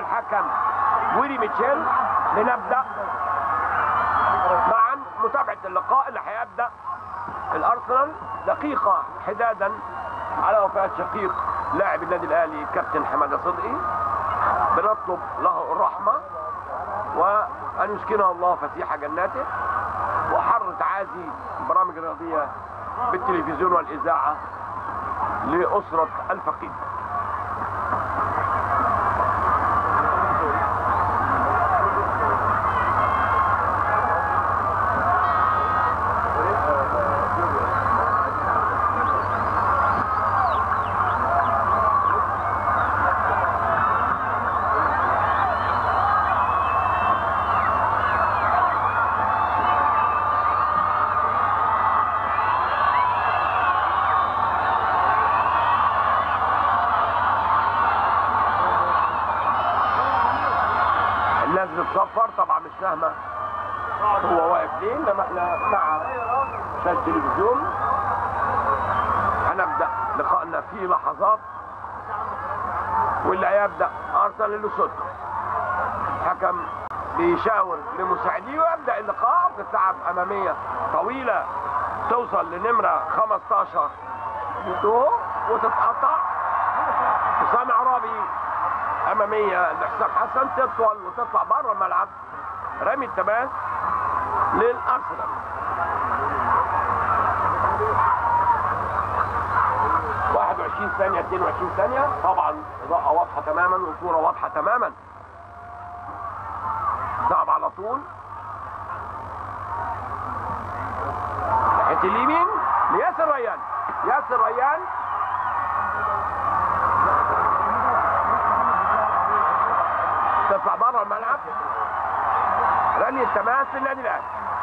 الحكم ويلي ميتشيل لنبدا معا متابعه اللقاء اللي هيبدا الارسنال دقيقه حدادا على وفاه شقيق لاعب النادي الاهلي الكابتن حماده صدقي بنطلب له الرحمه وان يسكنه الله فسيح جناته وحر تعازي البرامج الرياضيه بالتلفزيون والاذاعه لاسره الفقيد الناس بتصفر طبعا مش فاهمه هو واقف ليه انما احنا مع شاشه التلفزيون هنبدا لقائنا في لحظات واللي هيبدا ارسنال لوسوتو حكم بيشاور لمساعديه ويبدا اللقاء بتتلعب اماميه طويله توصل لنمره 15 تو وتتقطع حسام عرابي اماميه لحسام حسن تطول وتطلع بره الملعب رمي التماس للارسنال واحد وعشرين ثانية 22 ثانية طبعا إضاءة واضحة تماما وصورة واضحة تماما صعب على طول ناحية اليمين لياسر ريان ياسر ريان تطلع بره الملعب رمي التماس للنادي الاهلي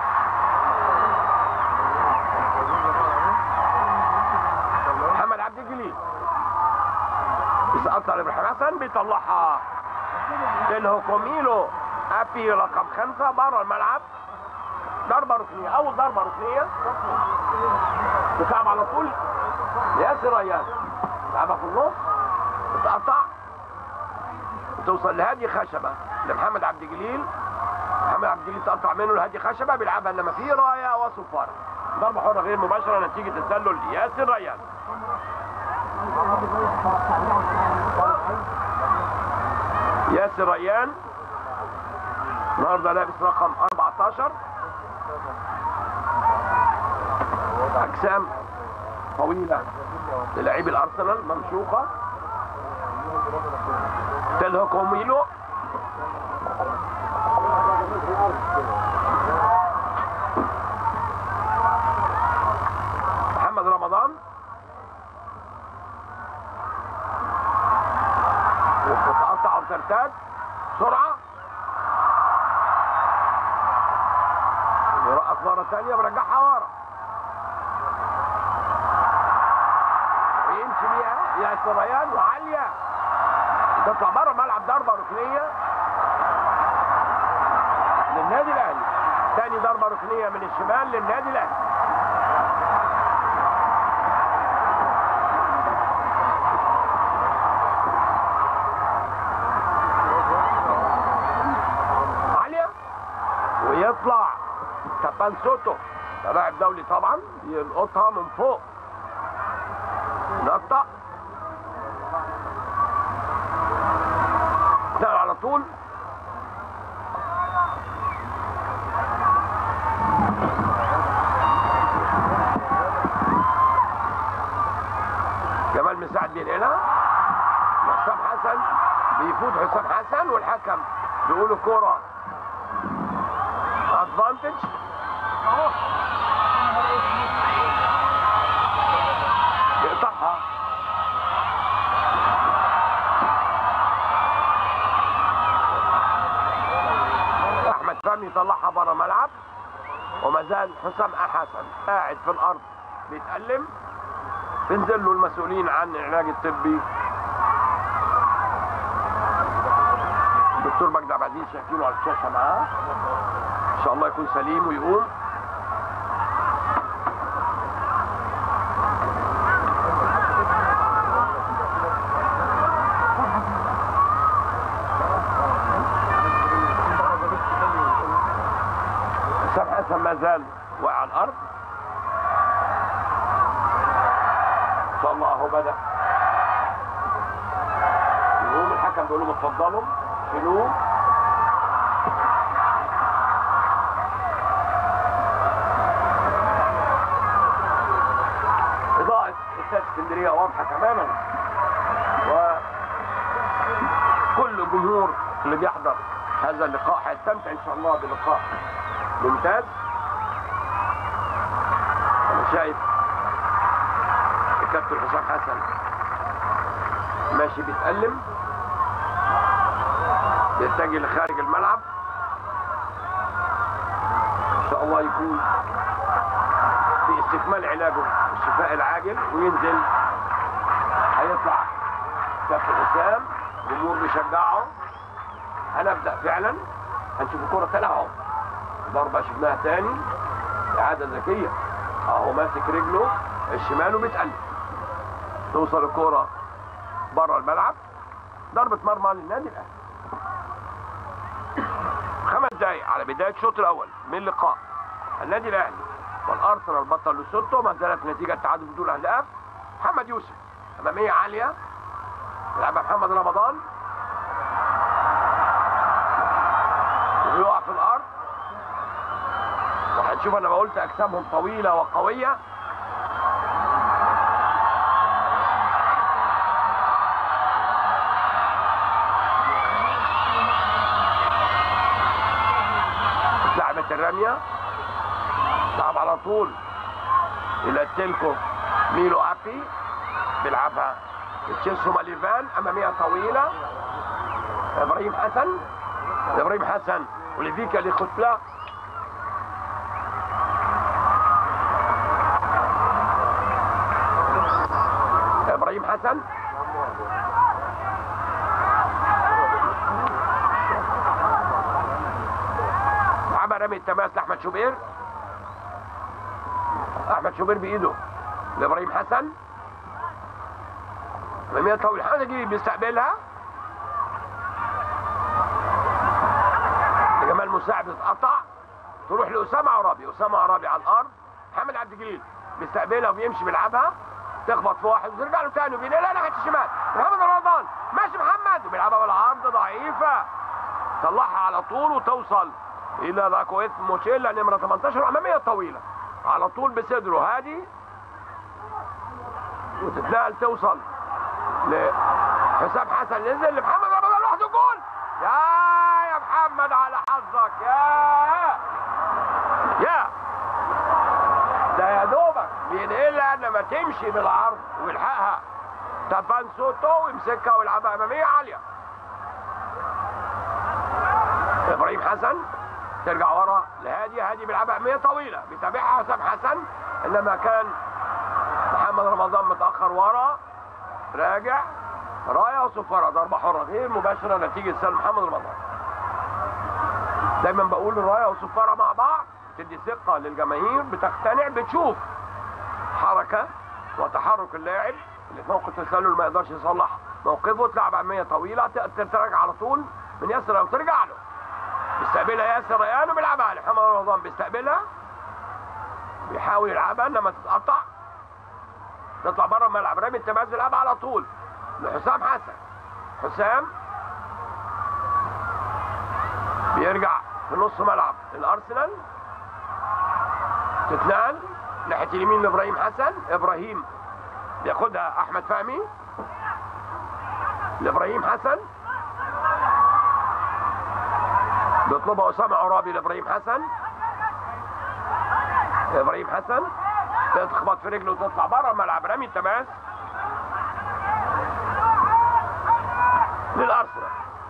محمد عبد الجليل بيسقطها لابراهيم حسن بيطلعها للهوكوميلو ابي رقم خمسة بره الملعب ضربة ركنية أول ضربة ركنية بتلعب على طول ياسر ريان لعبها في النص بتقطع توصل لهادي خشبة لمحمد عبد الجليل محمد عبد الجليل تقطع منه لهادي خشبة بيلعبها انما في راية وصفارة ضربة حرة غير مباشرة نتيجة تسلل ياسر ريان ياسر ريان النهارده لابس رقم 14 اجسام طويله للاعبي الارسنال ممشوقه تلهق ميلو محمد رمضان وتتقطع وترتاد بسرعه يرقص مره ثانيه ويرجعها ورا ويمشي بيها ياسر ريان وعاليه تطلع بره الملعب ضربه ركنيه للنادي الاهلي ثاني ضربه ركنيه من الشمال للنادي الاهلي عاليه ويطلع كابان سوتو ده لاعب دولي طبعا يلقطها من فوق نقطة تعال على طول جمال مساعد بينقلها حسام حسن بيفوت حسام حسن والحكم بيقولوا كرة ادفانتج يقطعها احمد فهمي يطلعها بره ملعب وما زال حسام حسن قاعد في الارض بيتألم بينزل له المسؤولين عن العلاج الطبي الدكتور مجدي عبد العزيز شايفينه على الشاشه معاه ان شاء الله يكون سليم ويقوم حسن ما زال واقع على الارض ان شاء الله اهو بدا يقوم الحكم بيقول لهم اتفضلوا شيلوه إضاءة استاد اسكندرية واضحة تماما وكل الجمهور اللي بيحضر هذا اللقاء هيستمتع إن شاء الله بلقاء ممتاز أنا شايف الكابتن حسام حسن ماشي بيتألم يتجه لخارج الملعب ان شاء الله يكون في استكمال علاجه الشفاء العاجل وينزل هيطلع كابتن حسام الجمهور بيشجعه هنبدا فعلا هنشوف الكره تاني اهو ضربه شفناها تاني اعاده ذكيه اهو ماسك رجله الشمال وبيتقلب توصل الكره بره الملعب ضربه مرمى للنادي الاهلي خمس دقايق على بدايه الشوط الاول من لقاء النادي الاهلي والارسنال بطل لوسوتو ما زالت نتيجه تعادل بدون اهداف محمد يوسف اماميه عاليه يلعبها محمد رمضان ويقع في الارض وهنشوف انا ما قلت اجسامهم طويله وقويه لعبة الرمية لعب على طول إلى التلكو ميلو أبي بيلعبها تشيلسو ماليفان أمامية طويلة إبراهيم حسن إبراهيم حسن وليفيكا لخطلا إبراهيم حسن لعبها رمي التماس لاحمد شوبير احمد شوبير بايده لابراهيم حسن اماميه طويل حمد جديد بيستقبلها لجمال مساعد اتقطع تروح لاسامه عرابي اسامه عرابي على الارض محمد عبد الجليل بيستقبلها وبيمشي بيلعبها تخبط في واحد وترجع له تاني وبينقلها ناحيه الشمال محمد رمضان ماشي محمد وبيلعبها بالعرض ضعيفه طلعها على طول وتوصل الى راكويت موتشيلا نمره 18 اماميه طويله على طول بصدره هادي وتتنقل توصل لحسام حسن نزل لمحمد رمضان لوحده جول يا يا محمد على حظك يا يا ده يا دوبك بينقلها انما تمشي بالعرض ويلحقها تافان سوتو ويمسكها ويلعبها اماميه عاليه ابراهيم حسن ترجع ورا لهادي هادي بيلعبها اماميه طويله بيتابعها حسام حسن انما كان محمد رمضان متاخر ورا راجع رايه وصفاره ضربه حره غير مباشره نتيجه سلم محمد رمضان دايما بقول الرايه والصفاره مع بعض تدي ثقه للجماهير بتقتنع بتشوف حركه وتحرك اللاعب اللي في موقف التسلل ما يقدرش يصلح موقفه تلعب عمليه طويله تقدر ترجع على طول من ياسر او ترجع له بيستقبلها ياسر ريان وبيلعبها على محمد رمضان بيستقبلها بيحاول يلعبها انما تتقطع تطلع بره الملعب رامي التماس يلعبها على طول لحسام حسن حسام بيرجع في نص ملعب الارسنال تتنقل ناحيه اليمين لابراهيم حسن ابراهيم بياخدها احمد فهمي لابراهيم حسن بيطلبها اسامه عرابي لابراهيم حسن ابراهيم حسن تخبط في رجله وتطلع بره الملعب رمي التماس للارسنال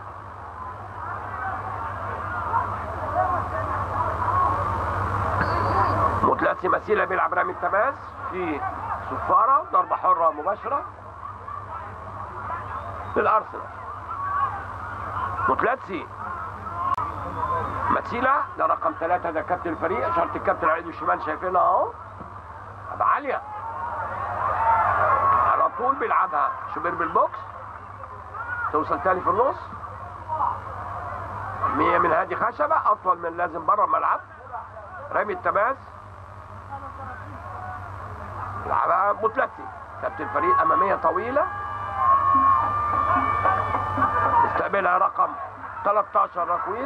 متلاسي مسيلة بيلعب رامي التماس في صفارة ضربة حرة مباشرة للأرسنال متلاتسي مسيلة ده رقم ثلاثة ده كابتن الفريق إشارة الكابتن على ايده الشمال شايفينها أهو أبقى عالية على طول بيلعبها شوبير بالبوكس توصل تاني في النص مية من هادي خشبة أطول من لازم بره الملعب رامي التماس لعبها متلتي كابتن الفريق اماميه طويله استقبلها رقم 13 ركويز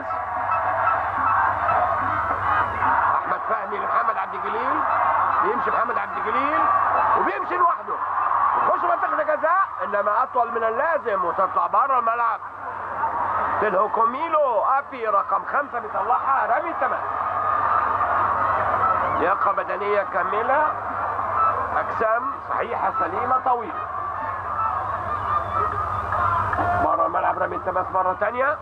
احمد فهمي لمحمد عبد الجليل بيمشي محمد عبد الجليل وبيمشي لوحده يخش منطقه الجزاء انما اطول من اللازم وتطلع بره الملعب تلهوكوميلو ابي رقم خمسه بيطلعها رامي تمام لياقه بدنيه كامله اجسام صحيحه سليمه طويله بره الملعب رامي التماس مره ثانيه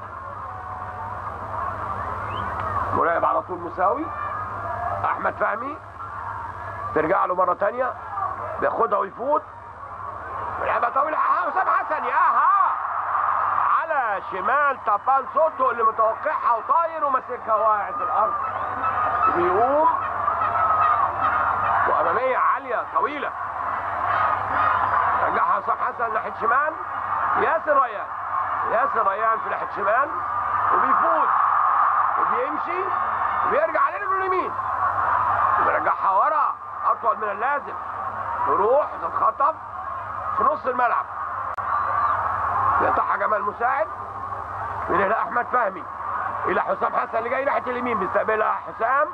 مراقب على طول مساوي احمد فهمي ترجع له مره ثانيه بياخدها ويفوت لعبه طويله ها حسام حسن يا ها على شمال طبان صوته اللي متوقعها وطاير وماسكها واعد الارض بيقوم واماميه عاليه طويله رجعها حسام حسن ناحيه شمال ياسر ريان ياسر ريان في ناحيه شمال وبيفوت وبيمشي وبيرجع على رجله اليمين وبيرجعها ورا اطول من اللازم تروح تتخطف في نص الملعب يقطعها جمال مساعد من هنا احمد فهمي الى حسام حسن اللي جاي ناحيه اليمين بيستقبلها حسام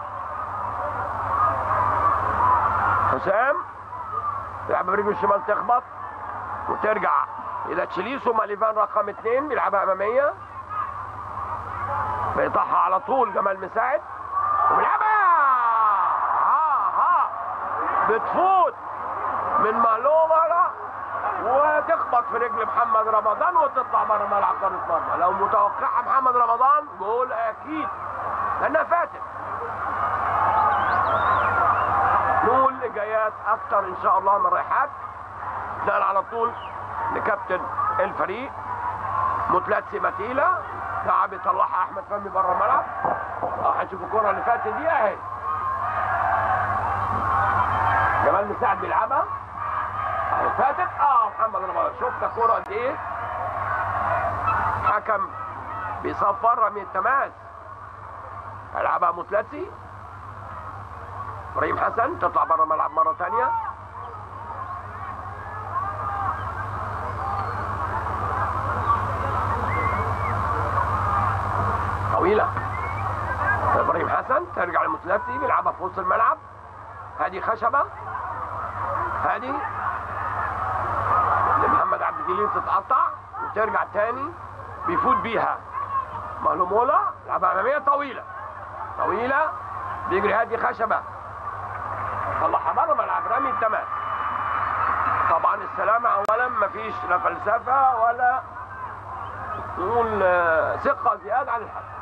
حسام تلعب برجله الشمال تخبط وترجع الى تشيليسو ماليفان رقم اثنين بيلعبها اماميه بيقطعها على طول جمال مساعد وبيلعبها ها ها بتفوت من مالومرا وتخبط في رجل محمد رمضان وتطلع بره ملعب قاره مرمى لو متوقعها محمد رمضان جول اكيد لانها فاتت نقول جايات اكتر ان شاء الله من رايحات نقل على طول لكابتن الفريق متلاتسي ماتيلا لاعب يطلعها احمد فهمي بره الملعب اه هنشوف الكره اللي فاتت دي اهي جمال مساعد بيلعبها اهي فاتت اه محمد رمضان شفنا الكره قد ايه حكم بيصفر رمي التماس هيلعبها متلاتسي ابراهيم حسن تطلع بره الملعب مره ثانيه طويله ابراهيم حسن ترجع للمتلتي بيلعبها في وسط الملعب هادي خشبه هادي لمحمد عبد الجليل تتقطع وترجع تاني بيفوت بيها مهلومولا لعبها اماميه طويله طويله بيجري هادي خشبه طلعها بره ملعب رامي التماس طبعا السلامة اولا مفيش لا فلسفة ولا نقول آه، ثقة زيادة عن الحد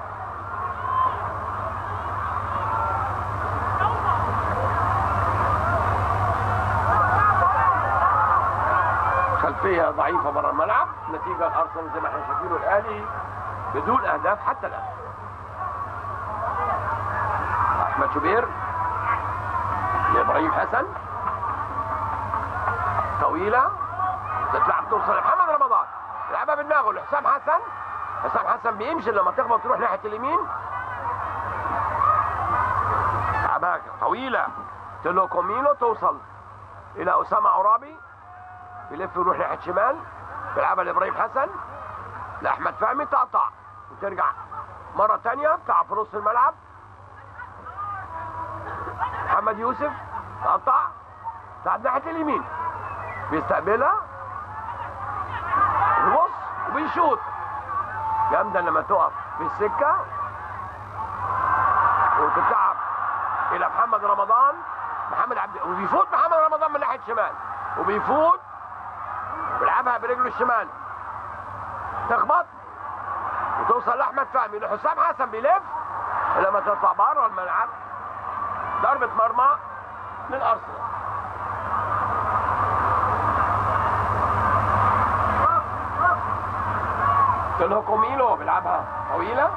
خلفية ضعيفة بره الملعب نتيجة الأرسنال زي ما احنا شايفينه الأهلي بدون أهداف حتى الآن أحمد شوبير لابراهيم حسن طويله تتلعب توصل لمحمد رمضان يلعبها بدماغه لحسام حسن حسام حسن بيمشي لما تخبط تروح ناحيه اليمين لعبها طويله تلو كومينو توصل الى اسامه عرابي بيلف ويروح ناحيه شمال بيلعبها لابراهيم حسن لاحمد فهمي تقطع وترجع مره ثانيه بتلعب في نص الملعب محمد يوسف تقطع بتاعت ناحيه اليمين بيستقبلها وبص وبيشوط جامده لما تقف في السكه وتتلعب الى محمد رمضان محمد عبد وبيفوت محمد رمضان من ناحيه الشمال وبيفوت بيلعبها برجله الشمال تخبط وتوصل لاحمد فهمي لحسام حسن بيلف لما تطلع بره الملعب ضربة مرمى للأرسنال تلهوكوميلو بيلعبها طويلة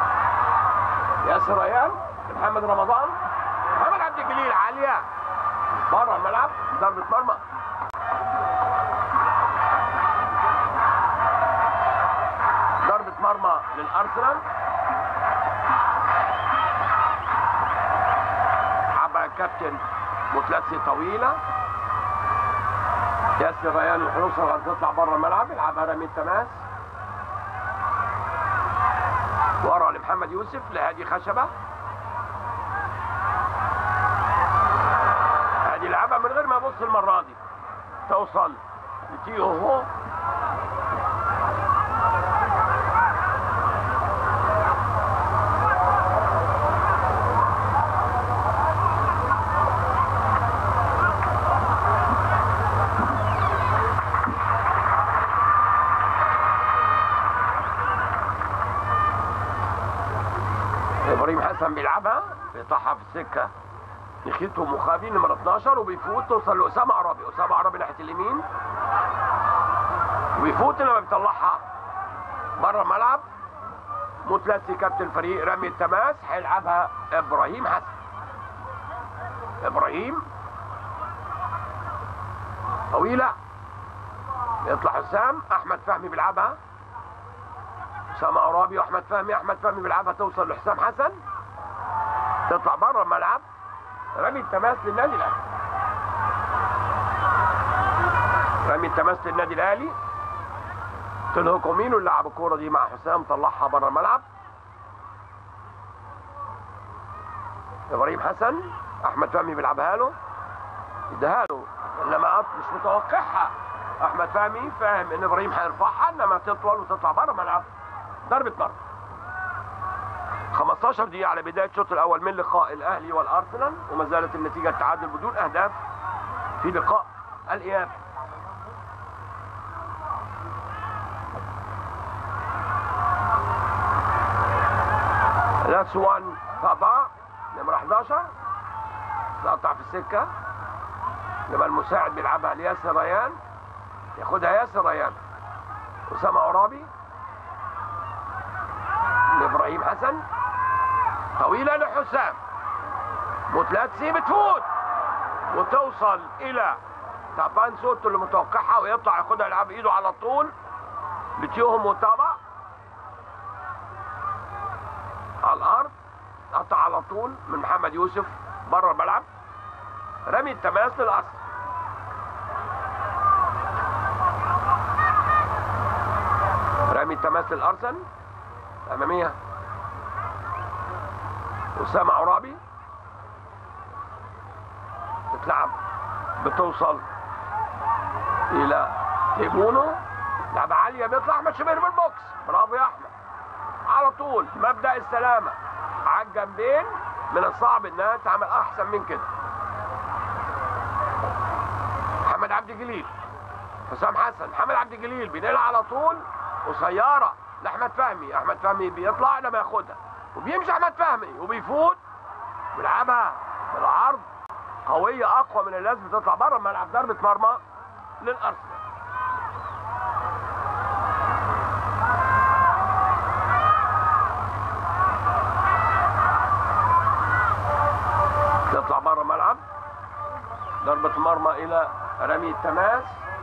ياسر ريان محمد رمضان محمد عبد الجليل عالية بره الملعب ضربة مرمى ضربة مرمى للأرسنال كابتن متلسي طويله ياسر ريان الحروس لغايه تطلع بره الملعب يلعبها رامي التماس ورا لمحمد يوسف لهادي خشبه هادي لعبها من غير ما يبص المره دي توصل لتيو هو ابراهيم حسن بيلعبها بيطحها في السكه نخيته مخابي نمرة 12 وبيفوت توصل لاسامه عربي اسامه عربي ناحيه اليمين وبيفوت لما بيطلعها بره الملعب متلسي كابتن الفريق رامي التماس هيلعبها ابراهيم حسن ابراهيم طويله يطلع حسام احمد فهمي بيلعبها اسامه عرابي واحمد فهمي احمد فهمي بيلعبها توصل لحسام حسن تطلع بره الملعب رمي التماس للنادي الاهلي رمي التماس للنادي الاهلي تنهو كومينو اللي لعب الكوره دي مع حسام طلعها بره الملعب ابراهيم حسن احمد فهمي بيلعبها له يديها له انما مش متوقعها احمد فهمي فاهم ان ابراهيم هيرفعها انما تطول وتطلع بره الملعب ضربه مرمى 15 دقيقة على بداية الشوط الأول من لقاء الأهلي والأرسنال وما زالت النتيجة التعادل بدون أهداف في لقاء الإياب لاسوان بابا نمرة 11 تقطع في السكة يبقى المساعد بيلعبها لياسر ريان ياخدها ياسر ريان أسامة عرابي لإبراهيم حسن طويلة لحسام متلاتسي بتفوت وتوصل إلى تعبان سوتو اللي متوقعها ويطلع ياخدها يلعب ايده على طول بتيوهم متابع على الارض قطع على طول من محمد يوسف بره الملعب رمي التماس للاصل رمي التماس للارسن الاماميه اسامه عرابي تتلعب بتوصل الى تيمونو لعبة عالية بيطلع احمد شوبير بالبوكس برافو يا احمد على طول مبدأ السلامة على الجنبين من الصعب انها تعمل احسن من كده محمد عبد الجليل حسام حسن محمد عبد الجليل بينقلها على طول قصيرة لاحمد فهمي احمد فهمي بيطلع لما ياخدها وبيمشي احمد فهمي وبيفوت بيلعبها بالعرض قوية اقوى من اللازم تطلع بره الملعب ضربة مرمى للارسنال تطلع بره الملعب ضربة مرمى إلى رمي التماس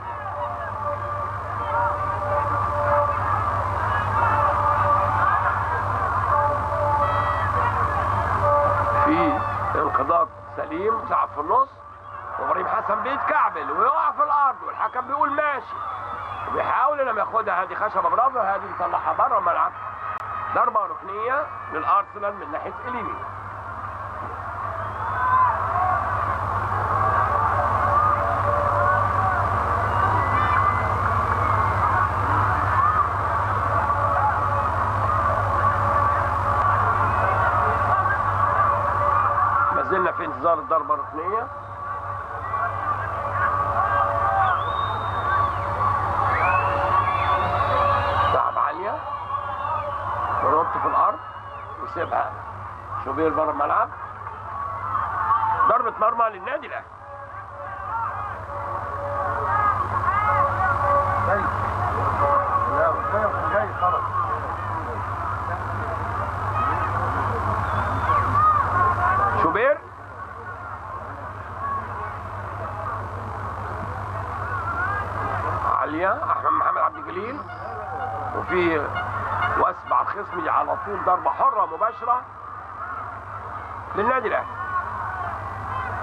في انقضاض سليم لعب في النص وابراهيم حسن بيتكعبل ويقع في الارض والحكم بيقول ماشي وبيحاول لما ياخدها هادي خشبه برافو هادي يطلعها بره الملعب ضربه ركنيه للارسنال من ناحيه اليمين ما زلنا في انتظار الضربة الركنية لعب عالية تنط في الأرض ويسيبها شوبير بره الملعب ضربة مرمى للنادي الأهلي جاي لا جاي جاي خلاص شوبير عالية أحمد محمد عبد الجليل وفي وثب على الخصم على طول ضربة حرة مباشرة للنادي الأهلي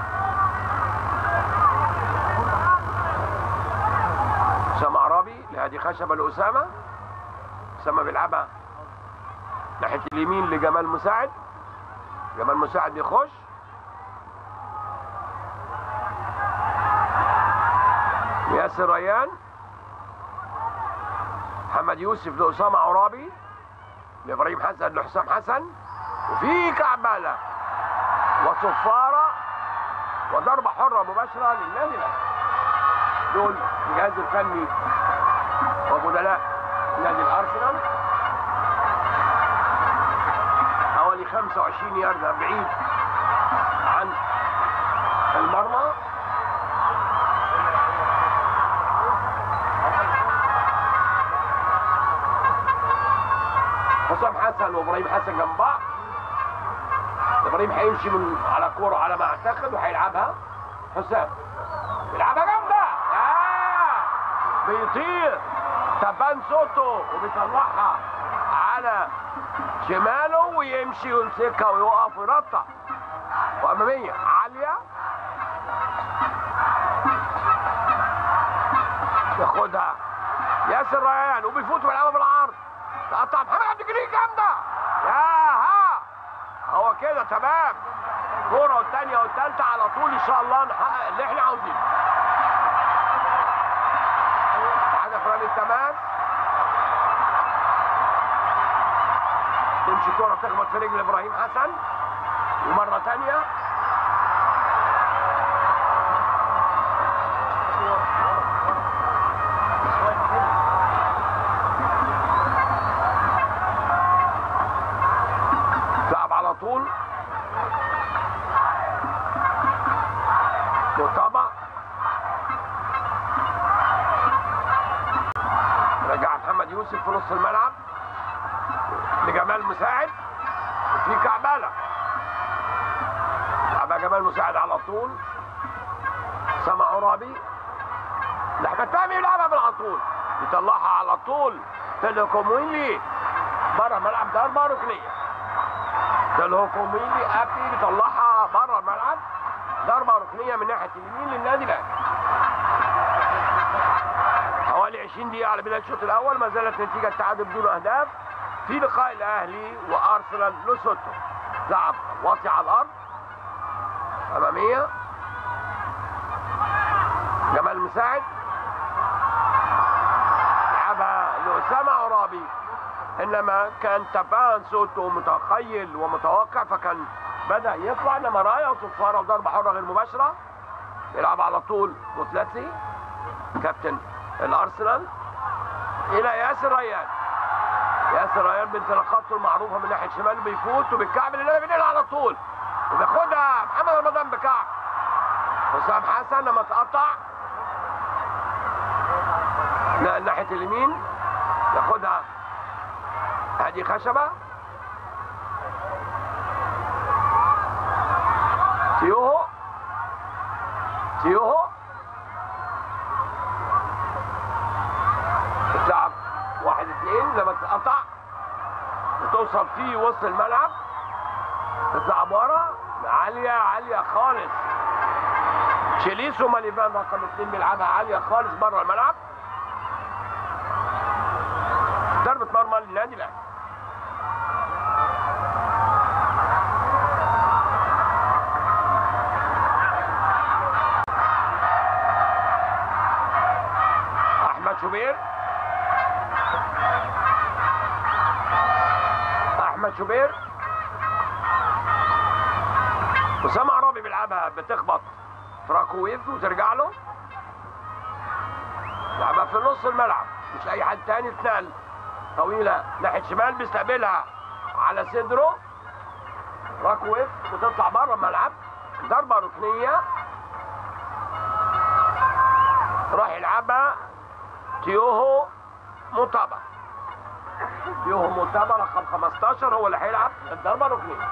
ادي خشبه لاسامه اسامه بيلعبها ناحيه اليمين لجمال مساعد جمال مساعد يخش ياسر ريان محمد يوسف لاسامه عرابي لابراهيم حسن لحسام حسن وفي كعبله وصفاره وضربه حره مباشره للنادي الاهلي دول الجهاز الفني وبدلاء نادي الارسنال حوالي 25 يارده بعيد عن المرمى حسام حسن وابراهيم حسن جنب بعض ابراهيم هيمشي من على كوره على ما اعتقد وهيلعبها حسام يلعبها جامده آه بيطير تبان صوته وبيطلعها على شماله ويمشي ويمسكها ويقف ويرطع واماميه عاليه ياخدها ياسر ريان وبيفوت ويلعبها بالعرض تقطع محمد عبد الجليل جامده يا ها هو كده تمام كوره والثانيه والثالثه على طول ان شاء الله نحقق اللي احنا عاوزينه هدف رامي التماس تمشي كوره تخبط في رجل ابراهيم حسن ومره ثانيه لعب على طول مطابع رجع محمد يوسف في نص الملعب لجمال مساعد في كعبالة لعبها جمال مساعد على طول سما عرابي لأحمد فهمي يلعبها من على طول يطلعها على طول تلكومويلي بره ملعب ضربة ركنية تلكومويلي أبي بيطلعها بره الملعب ضربة ركنية من ناحية اليمين للنادي الأهلي حوالي 20 دقيقة على بداية الشوط الأول ما زالت نتيجة التعادل بدون أهداف في لقاء الأهلي وأرسنال لوسوتو لعب واطي على الأرض أمامية جمال مساعد لعبها لأسامة عرابي إنما كان تبان صوته متخيل ومتوقع فكان بدأ يطلع إنما راية وصفارة وضربة حرة غير مباشرة يلعب على طول موتلاتسي كابتن الارسنال الى ياسر ريان ياسر ريان بانطلاقاته المعروفه من ناحيه شمال بيفوت وبالكعب اللي بينقل على طول وبياخدها محمد رمضان بكعب حسام حسن لما اتقطع نقل ناحيه اليمين ياخدها ادي خشبه تيوهو تيوهو تلعب واحد اثنين لما تتقطع وتوصل فيه وسط الملعب تطلع ورا عالية عالية خالص تشيليسو ماليفان رقم اثنين بيلعبها عالية خالص بره الملعب ضربة مرمى للنادي الاهلي احمد شوبير احمد شوبير اسامه عرابي بيلعبها بتخبط في راكويف وترجع له لعبها في نص الملعب مش اي حد تاني اتنقل طويله ناحيه شمال بيستقبلها على صدره راكويف وتطلع بره الملعب ضربه ركنيه راح يلعبها تيوهو مطابع تيوهو مطابع رقم 15 هو اللي هيلعب الضربه الركنيه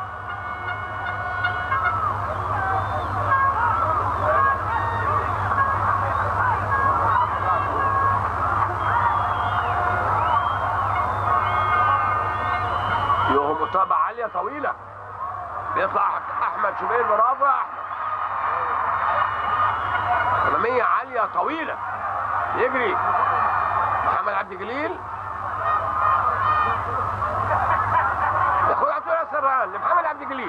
تيوهو مطابع عاليه طويله بيطلع احمد شوبير برافو يا احمد اماميه عاليه طويله يجري محمد عبد الجليل ياخد عبد الله سران لمحمد عبد الجليل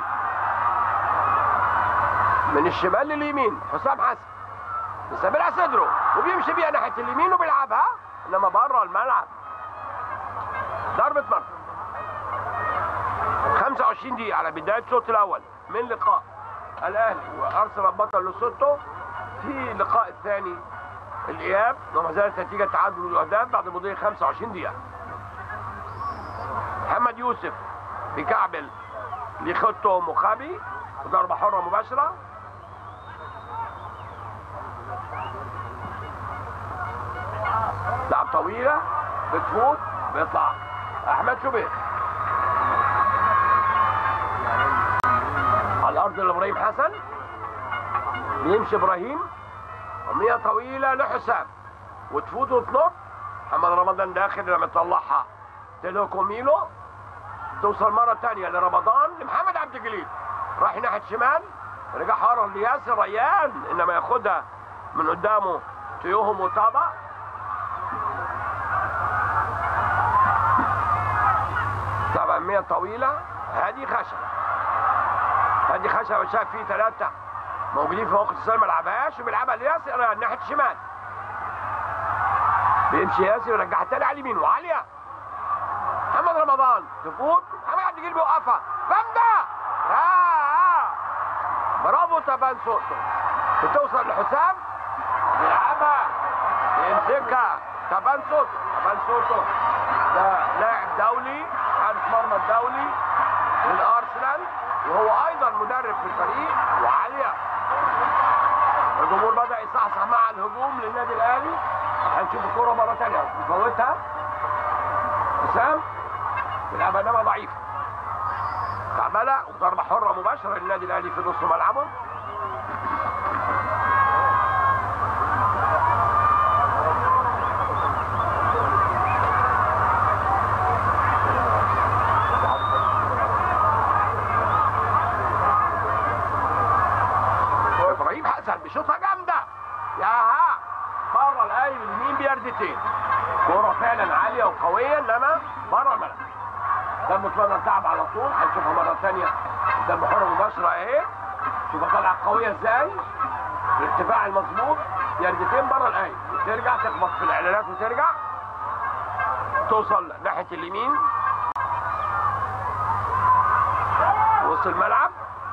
من الشمال لليمين حسام حسن بيستقبلها صدره وبيمشي بيها ناحيه اليمين وبيلعبها انما بره الملعب ضربه مرمى 25 دقيقه على بدايه الشوط الاول من لقاء الاهلي وارسنال بطل لوسوتو في اللقاء الثاني الاياب وما زالت نتيجه تعادل الاهداف بعد مضي 25 دقيقه محمد يوسف بيكعبل لخطه مخابي وضربه حره مباشره لعب طويله بتفوت بيطلع احمد شوبير على الارض لابراهيم حسن بيمشي ابراهيم رميه طويله لحسام وتفوت وتنط محمد رمضان داخل لما يطلعها تلوكو ميلو توصل مره ثانيه لرمضان لمحمد عبد الجليل راح ناحيه شمال رجع حارة لياسر ريان انما ياخدها من قدامه تيوهو مطابع طبعا مية طويلة هادي خشب هادي خشب شاف فيه ثلاثة موجودين في موقف السلم ما لعبهاش وبيلعبها لياسر ناحية الشمال بيمشي ياسر ويرجعها تاني على اليمين وعالية محمد رمضان تفوت محمد عبد الجليل بيوقفها جامدة آه برافو تبان سوقته بتوصل لحسام بيلعبها يمسكها تبان سوقته تبان سوقته ده لاعب دولي حارس مرمى الدولي للارسنال وهو ايضا مدرب في الفريق وعاليه الجمهور بدا يصحصح مع الهجوم للنادي الاهلي هنشوف الكوره مره ثانيه بيفوتها حسام بيلعبها انما ضعيف كعبله وضربه حره مباشره للنادي الاهلي في نص ملعبه ابراهيم حسن بيشوطها جامده يا ها بره الاهلي اليمين بيردتين كوره فعلا عاليه وقويه انما بره الملعب ده متمنى تعب على طول هنشوفها مره ثانيه ده حره مباشره اهي شوفها طالعه قويه ازاي الارتفاع المظبوط يردتين بره الاهلي وترجع تخبط في الاعلانات وترجع توصل ناحيه اليمين وسط الملعب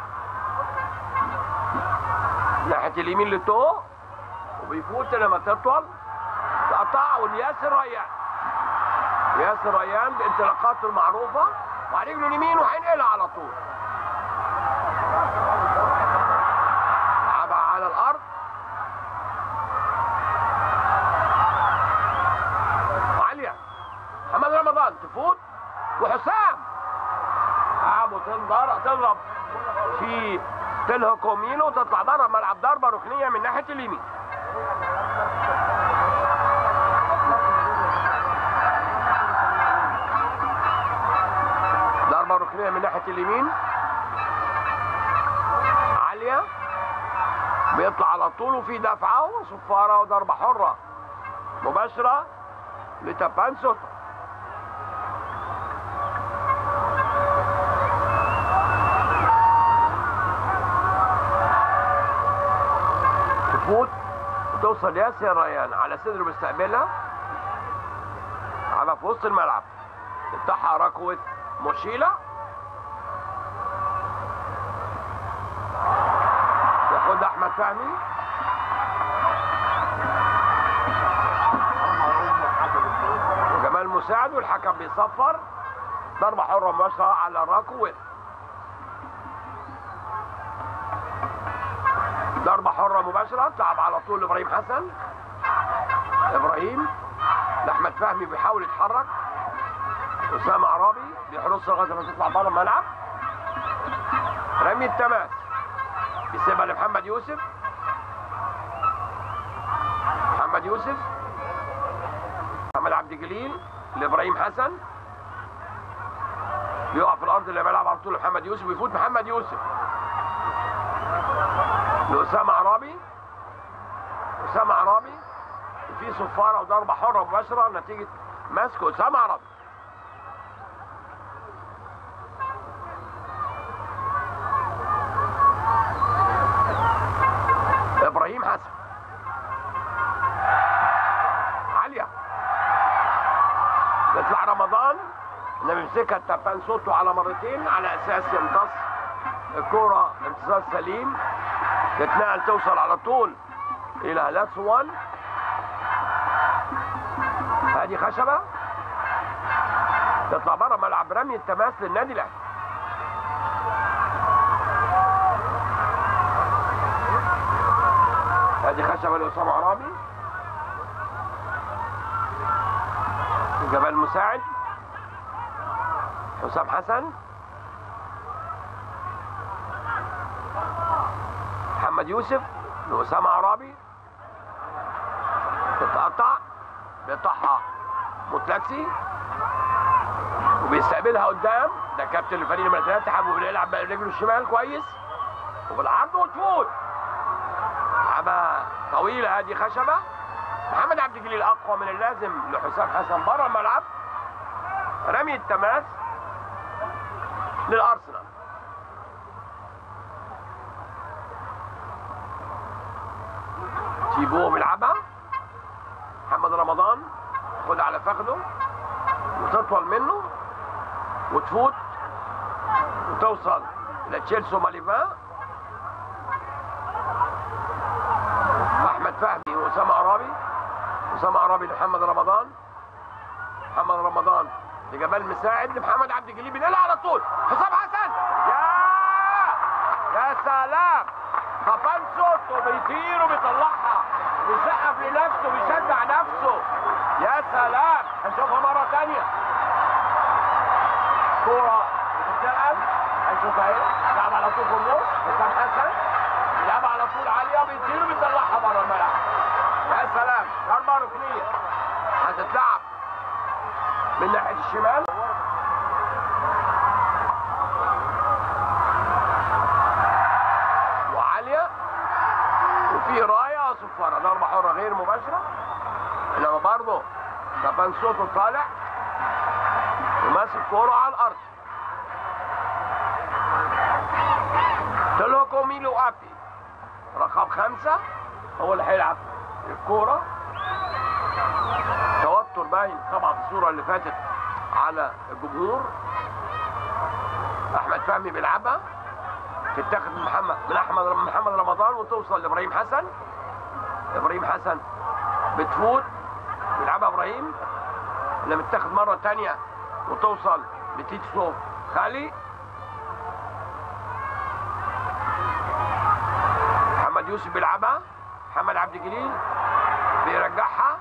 ناحيه اليمين للتو وبيفوت لما تطول تقطع والياسر ريان ياسر ريان بانطلاقاته المعروفه وعلى رجله اليمين وهينقلها على طول لعبها على الارض وعاليه محمد رمضان تفوت وحسام عم تنضرب تضرب في تلهق يمينه وتطلع بره ملعب ضربه ركنيه من ناحيه اليمين ضربه ركنيه من ناحيه اليمين عاليه بيطلع على طول وفي دفعه وصفاره وضربه حره مباشره لتبان سوتو تفوت وتوصل ياسر ريان على صدره بيستقبلها على في وسط الملعب افتحها ركوة مشيلة ياخدها احمد فهمي وجمال مساعد والحكم بيصفر ضربة حرة مباشرة على الراكو ضربة حرة مباشرة تلعب على طول لإبراهيم حسن إبراهيم لأحمد فهمي بيحاول يتحرك أسامة عرابي بيحرص لغاية ما تطلع بره الملعب رمي التماس بيسيبها لمحمد يوسف محمد يوسف محمد عبد الجليل لإبراهيم حسن بيقع في الأرض اللي بيلعب على طول محمد يوسف ويفوت محمد يوسف لأسامة عرابي أسامة عرابي في صفاره وضربه حره مباشره نتيجه مسك اسامه عربي ابراهيم حسن عاليه يطلع رمضان انه بيمسكها التبان صوته على مرتين على اساس يمتص الكرة امتصاص سليم تتنقل توصل على طول الى هلال صوان هذه خشبة تطلع بره ملعب رمي التماس للنادي الاهلي هذه خشبة لأسامة عرابي جمال مساعد حسام حسن محمد يوسف لأسامة عرابي تتقطع بيقطعها متلكسي وبيستقبلها قدام ده كابتن الفريق نمرة ثلاثة حابب بيلعب برجله الشمال كويس وبالعرض وتفوت لعبة طويلة هذه خشبة محمد عبد الجليل أقوى من اللازم لحسام حسن بره الملعب رمي التماس للأرسنال تيبو بيلعبها محمد رمضان خد على فخده وتطول منه وتفوت وتوصل الى تشيلسي وماليفا احمد فهمي واسامه عرابي اسامه عرابي لمحمد رمضان محمد رمضان لجمال مساعد لمحمد عبد الجليل بينقلها على طول حسام حسن يا يا سلام طبان صوته بيطير وبيطلعها بيسقف لنفسه بيشجع نفسه يا سلام هنشوفها مرة تانية كورة بتتنقل هنشوفها اهي لعب على طول في النص حسام حسن لعب على طول عالية بيطير وبيطلعها بره الملعب يا سلام ضربة ركنية هتتلعب من ناحية الشمال وعالية وفي راية صفارة ضربة حرة غير مباشرة انما برضه طبعا صوته طالع وماسك كورة على الأرض تلوكو ميلو أبي رقم خمسة هو اللي هيلعب الكورة توتر باين طبعا في الصورة اللي فاتت على الجمهور أحمد فهمي بيلعبها تتاخد من محمد من احمد من محمد رمضان وتوصل لابراهيم حسن ابراهيم حسن بتفوت بيلعبها ابراهيم لما تتاخد مره تانية وتوصل لتيتسو خالي محمد يوسف بيلعبها محمد عبد الجليل بيرجعها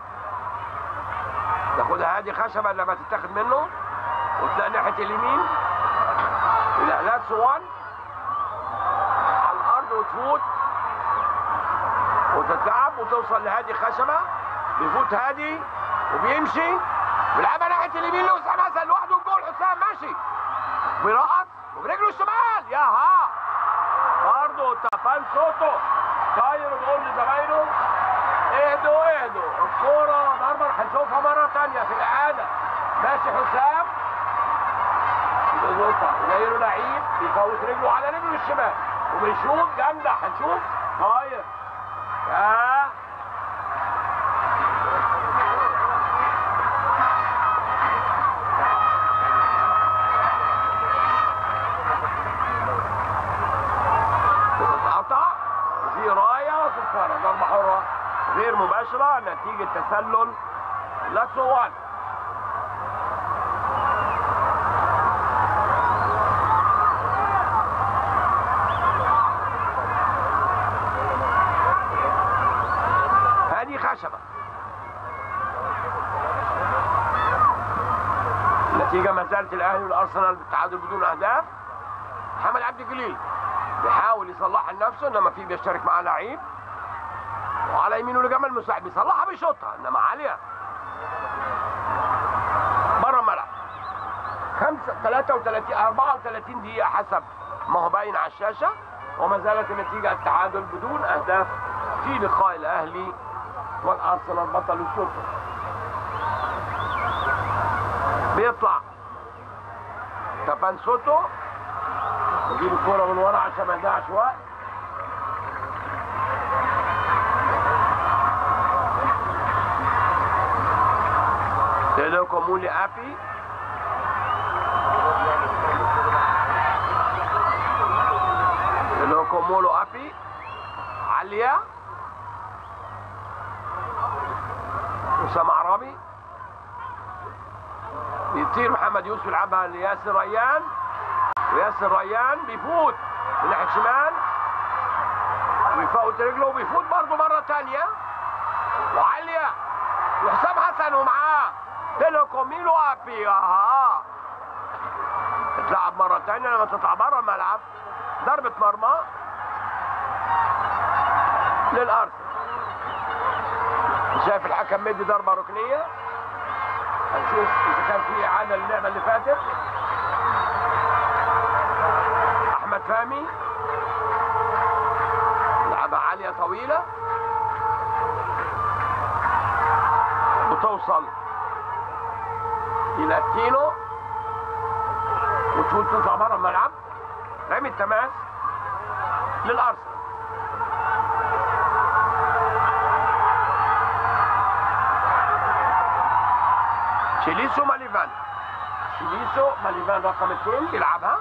تاخدها هادي خشبه لما تتاخد منه وتلاقي ناحيه اليمين الى هلال صوان على الارض وتفوت وتتلعب وتوصل لهادي خشبه بيفوت هادي وبيمشي بيلعبها ناحيه اليمين لوسام حسن لوحده الجول حسام ماشي بيرقص وبرجله الشمال يا ها برضه تفان صوته طاير وبيقول لزمايله اهدوا اهدوا الكوره ضربه هنشوفها مره ثانيه في الاعاده ماشي حسام بيظبطها زي له لعيب بيفوت رجله على رجله الشمال وبيشوط جامده هنشوف طاير يا بتتقطع وفي رايه صفاره ضربه حره غير مباشره نتيجه تسلل لاتسوان هذه خشبة النتيجة ما زالت الأهلي والأرسنال بالتعادل بدون أهداف محمد عبد الجليل بيحاول يصلحها لنفسه إنما في بيشترك معاه لعيب وعلى يمينه لجمال مساعد بيصلحها بيشوطها إنما عالية بره الملعب 5 33 34 دقيقة حسب ما هو باين على الشاشة وما زالت النتيجة التعادل بدون أهداف في لقاء الأهلي والارسنال بطل السلطه بيطلع تابان سوتو يجيب الكوره من ورا عشان ما يضيعش وقت تدوكو مولي ابي تدوكو مولو ابي عالية أسامة عربي يطير محمد يوسف يلعبها لياسر ريان وياسر ريان بيفوت من ناحية الشمال ويفوت رجله وبيفوت برضه مرة تانية وعالية وحسام حسن ومعاه تيليكو ميلو ابي اها تلعب مرة تانية لما تطلع بره الملعب ضربة مرمى للارض شايف الحكم مدي ضربة ركنية هنشوف اذا كان في اعادة للعبة اللي فاتت احمد فهمي لعبة عالية طويلة وتوصل الى كيلو وتفوت تطلع بره الملعب رمي التماس للارسنال شيليسو ماليفان شيليسو ماليفان رقم اثنين يلعبها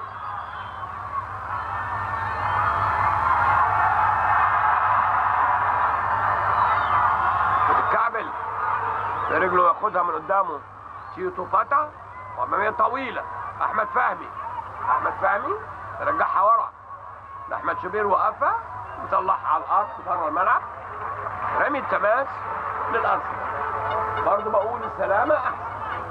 الكعبل رجله ياخدها من قدامه تيوتو فاتا واماميه طويله احمد فهمي احمد فهمي رجعها ورا لاحمد شوبير وقفها وطلعها على الارض بره الملعب رمي التماس للارسنال برضه بقول السلامه احسن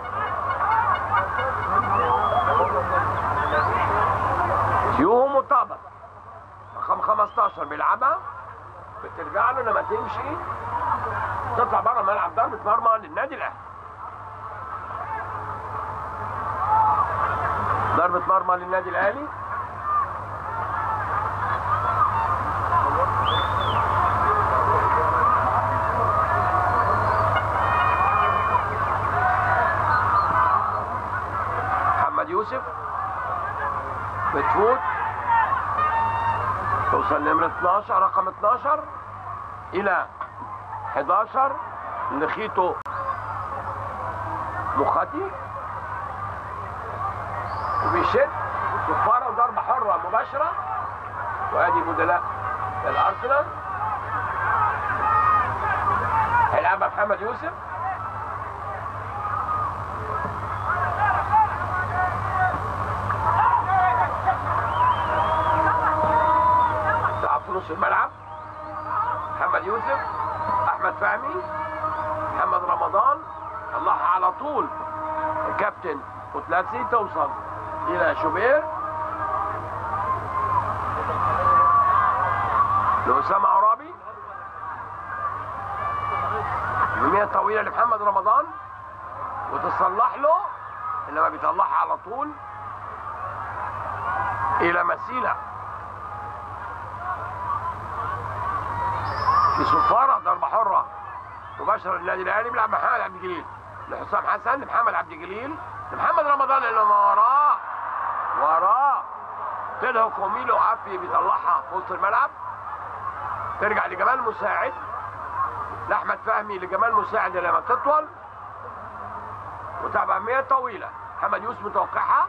يوهو مطابق رقم 15 بيلعبها بترجع له لما تمشي تطلع بره الملعب ضربه مرمى للنادي الاهلي ضربة مرمى للنادي الأهلي محمد يوسف بتفوت توصل نمرة 12 رقم 12 إلى 11 نخيتو مخاتي وبيشد صفاره وضربه حره مباشره وادي بدلاء الارسنال هيلعبها محمد يوسف لعب في نص الملعب محمد يوسف احمد فهمي محمد رمضان الله على طول الكابتن وتلاتسي توصل الى شوبير لأسامة عرابي يمية طويلة لمحمد رمضان وتصلح له انما بيطلعها على طول الى مسيلة في صفارة ضربة حرة مباشرة للنادي الاهلي بيلعب محمد عبد الجليل لحسام حسن لمحمد عبد الجليل لمحمد رمضان اللي وراه وراه تلهو كوميلو عافية بيطلعها في وسط الملعب ترجع لجمال مساعد لاحمد فهمي لجمال مساعد لما تطول وتبقى مية طويلة محمد يوسف متوقعها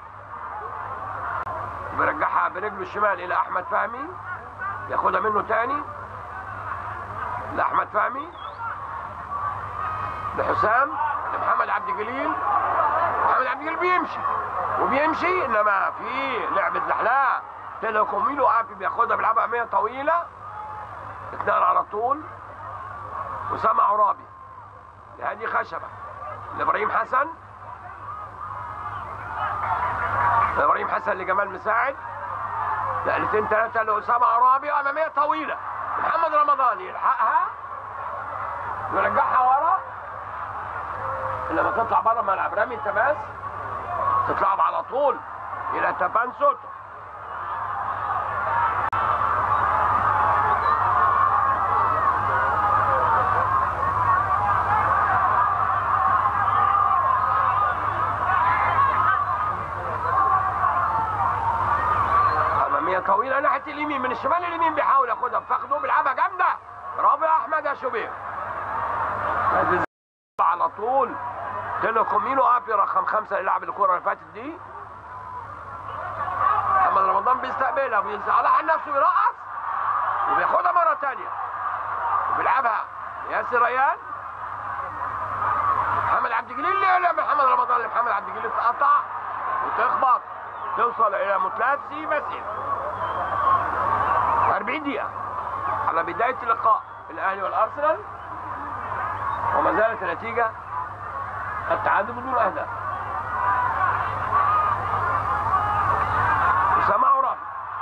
بيرجعها برجله الشمال الى احمد فهمي ياخدها منه تاني لاحمد فهمي لحسام لمحمد عبد الجليل محمد عبد الجليل بيمشي وبيمشي انما في لعبه زحلقه تلو كوميلو عافي بياخدها بيلعبها 100 طويله اتنقل على طول وسام عرابي لهادي خشبه لابراهيم حسن ابراهيم حسن لجمال مساعد نقلتين ثلاثه لاسامه عرابي اماميه طويله محمد رمضان يلحقها ويرجعها ورا لما تطلع بره الملعب رامي التماس تتلعب على طول الى تابان سوتو طويله ناحيه اليمين من الشمال لليمين بيحاول ياخدها فاخده بيلعبها جامده برافو يا احمد يا شوبير على طول تلقوا مينو ابي رقم خمسه اللي لعب الكره اللي فاتت دي محمد رمضان بيستقبلها بينزل على عن نفسه يرقص وبياخدها مره ثانيه وبيلعبها ياسر ريان محمد عبد الجليل لا محمد رمضان لمحمد عبد الجليل تقطع وتخبط توصل الى متلاتسي مسير 40 دقيقة على بداية اللقاء الأهلي والأرسنال وما زالت النتيجة التعادل بدون أهداف أسامة عرابي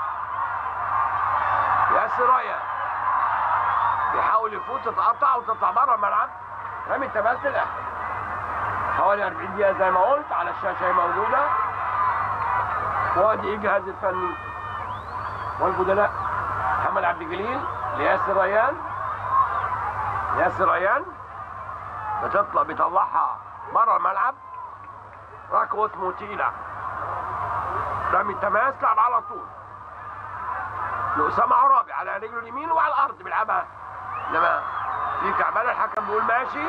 ياسر رايا بيحاول يفوت تتقطع وتطلع بره الملعب رمي التماس للأهلي حوالي 40 دقيقة زي ما قلت على الشاشة هي موجودة وادي الجهاز الفني والبدلاء محمد عبد الجليل لياسر ريان ياسر ريان بتطلع بيطلعها بره الملعب ركوة موتيلا رمي التماس لعب على طول لأسامة عرابي على رجله اليمين وعلى الأرض بيلعبها لما في كعبان الحكم بيقول ماشي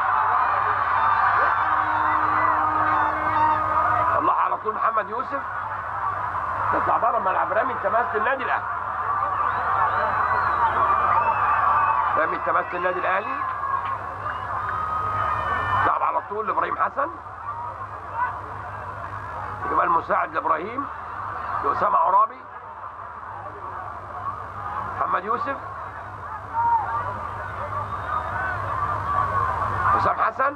طلعها على طول محمد يوسف تطلع بره الملعب رمي التماس للنادي الاهلي رمي التماس للنادي الاهلي لعب على طول لابراهيم حسن يبقى المساعد لابراهيم لاسامه عرابي محمد يوسف حسام حسن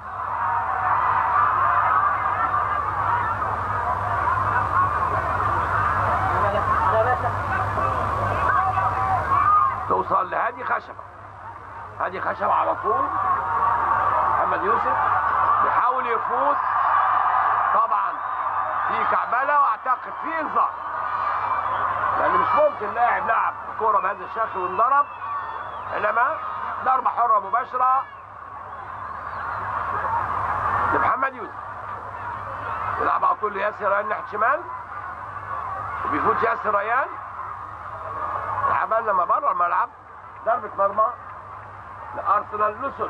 توصل لهادي خشبه هادي خشبه على طول محمد يوسف بيحاول يفوت طبعا في كعبله واعتقد في انذار لان مش ممكن لاعب لعب كوره بهذا الشكل وانضرب انما ضربه حره مباشره لمحمد يوسف يلعب على طول لياسر ريان ناحيه شمال وبيفوت ياسر ريان لعبها لما بره الملعب ضربه مرمى لارسنال لوسون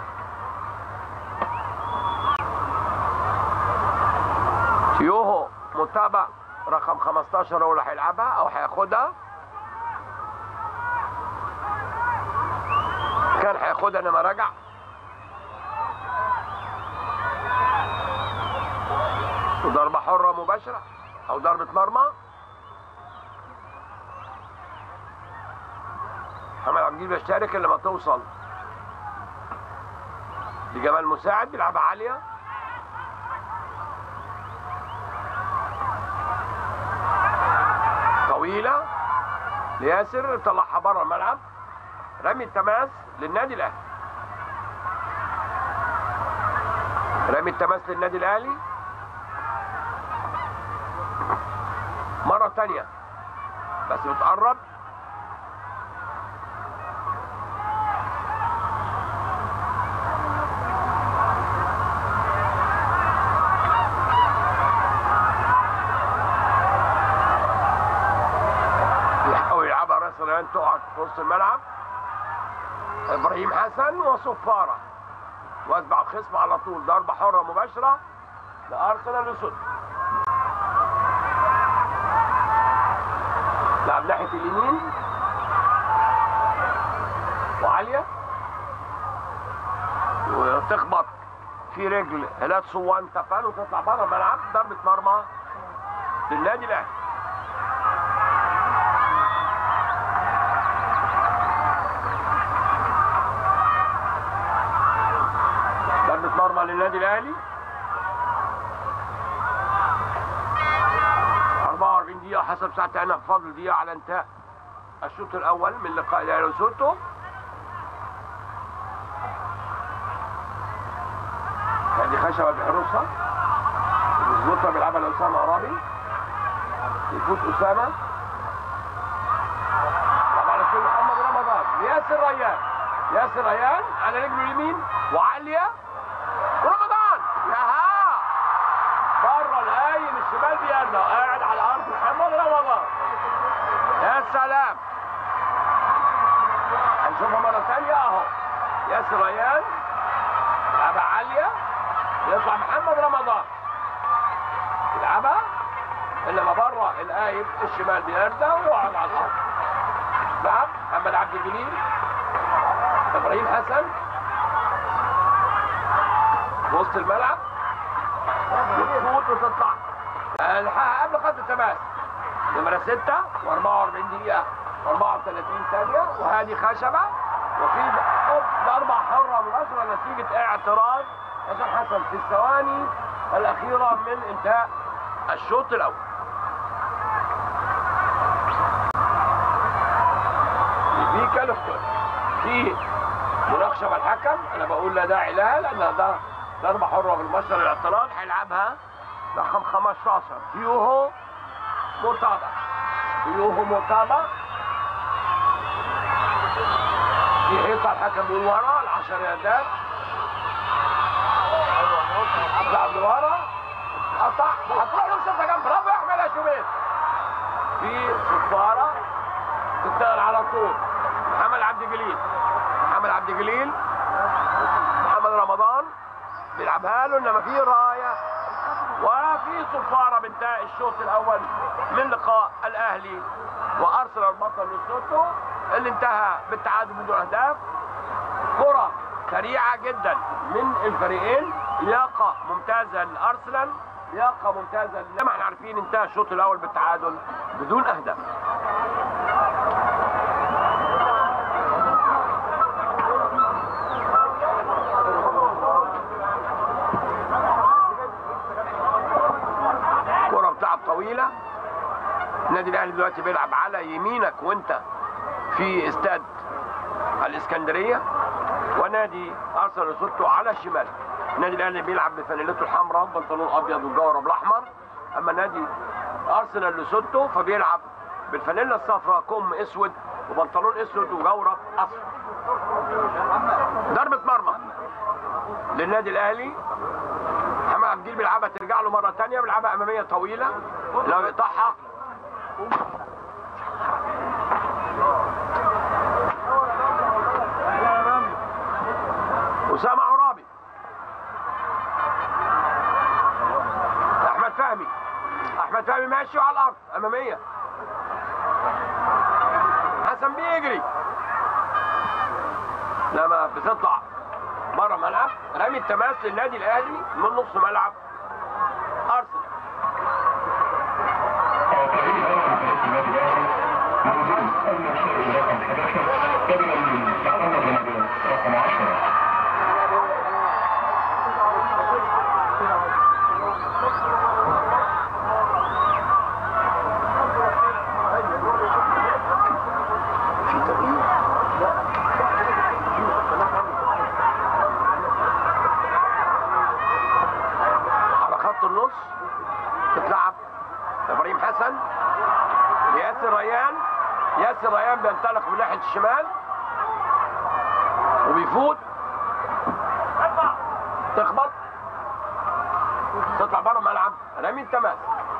يوهو متابع رقم 15 هو اللي هيلعبها او هياخدها كان هياخدها انما رجع وضربة حرة مباشرة أو ضربة مرمى محمد عبد الجليل بيشترك لما توصل لجمال مساعد بيلعبها عالية طويلة لياسر طلعها بره الملعب رمي التماس للنادي الأهلي رمي التماس للنادي الأهلي مرة تانية بس بتقرب بيحاول يلعبها راس الريان تقع في وسط الملعب ابراهيم حسن وصفاره واتبع الخصم على طول ضربه حره مباشره لارسنال لسود لعب ناحيه اليمين وعاليه وتخبط في رجل هلال صوان تفان وتطلع بره الملعب ضربه مرمى للنادي الاهلي ضربة مرمى للنادي الأهلي 44 دقيقة حسب ساعة أنا فاضل دقيقة على انتهاء الشوط الأول من لقاء الأهلي وسوتو هذه خشبة بيحرسها بيظبطها بيلعبها لأسامة عرابي يفوت أسامة طبعا على طول محمد رمضان ياسر ريان ياسر ريان على رجله اليمين وعالية رمضان ياها بره القايم الشمال بيرجع قاعد على الارض محمد رمضان سلام هنشوفها مرة ثانية اهو ياسر ريان لعبة عالية يطلع محمد رمضان يلعبها انما بره القايد الشمال بيردى ويقعد على الارض نعم محمد عبد الجليل ابراهيم حسن وسط الملعب وتفوت وتطلع الحقها قبل خط التماس نمرة 6 و44 دقيقة و34 ثانية وهذه خشبة وفي ض- ضربة حرة مباشرة نتيجة اعتراض حسن حسن في الثواني الأخيرة من انتهاء الشوط الأول في كالفتون في مناقشه مع الحكم انا بقول لا داعي لها لان ده ضربه حره بالمشهر الاعتراض هيلعبها رقم 15 يوهو مرتضى يوهو مرتضى في حيطه الحكم بيقول ورا العشر يدات لعب لورا قطع هتروح له شوطه جنب برافو يا احمد يا شوبير في صفاره تشتغل على طول محمد عبد الجليل محمد عبد الجليل محمد رمضان بيلعبها له انما في رايه وفي صفاره بانتهاء الشوط الاول من لقاء الاهلي وارسنال بطل لوسوتو اللي انتهى بالتعادل بدون اهداف كره سريعه جدا من الفريقين لياقه ممتازه لارسنال لياقه ممتازه زي ما احنا عارفين انتهى الشوط الاول بالتعادل بدون اهداف كرة بتاعت طويلة النادي الاهلي دلوقتي بيلعب على يمينك وانت في استاد الاسكندرية ونادي ارسنال لوسوتو على الشمال النادي الاهلي بيلعب بفانيلته الحمراء بنطلون ابيض وجورب الاحمر اما نادي ارسنال لوسوتو فبيلعب بالفانيلا الصفراء كم اسود وبنطلون اسود وجورب اصفر ضربة مرمى للنادي الاهلي محمد عبد الجليل بيلعبها ترجع له مره ثانيه بيلعبها اماميه طويله لو يقطعها اسامه عرابي احمد فهمي احمد فهمي ماشي على الارض اماميه حسن بيجري لما بتطلع بره ملعب رمي التماس للنادي الاهلي من نص ملعب ارسنال في تغيير على خط النص تتلعب ابراهيم حسن ياسر ريان ياسر ريان بينطلق من ناحيه الشمال وبيفوت تخبط تطلع بره الملعب رمي التماس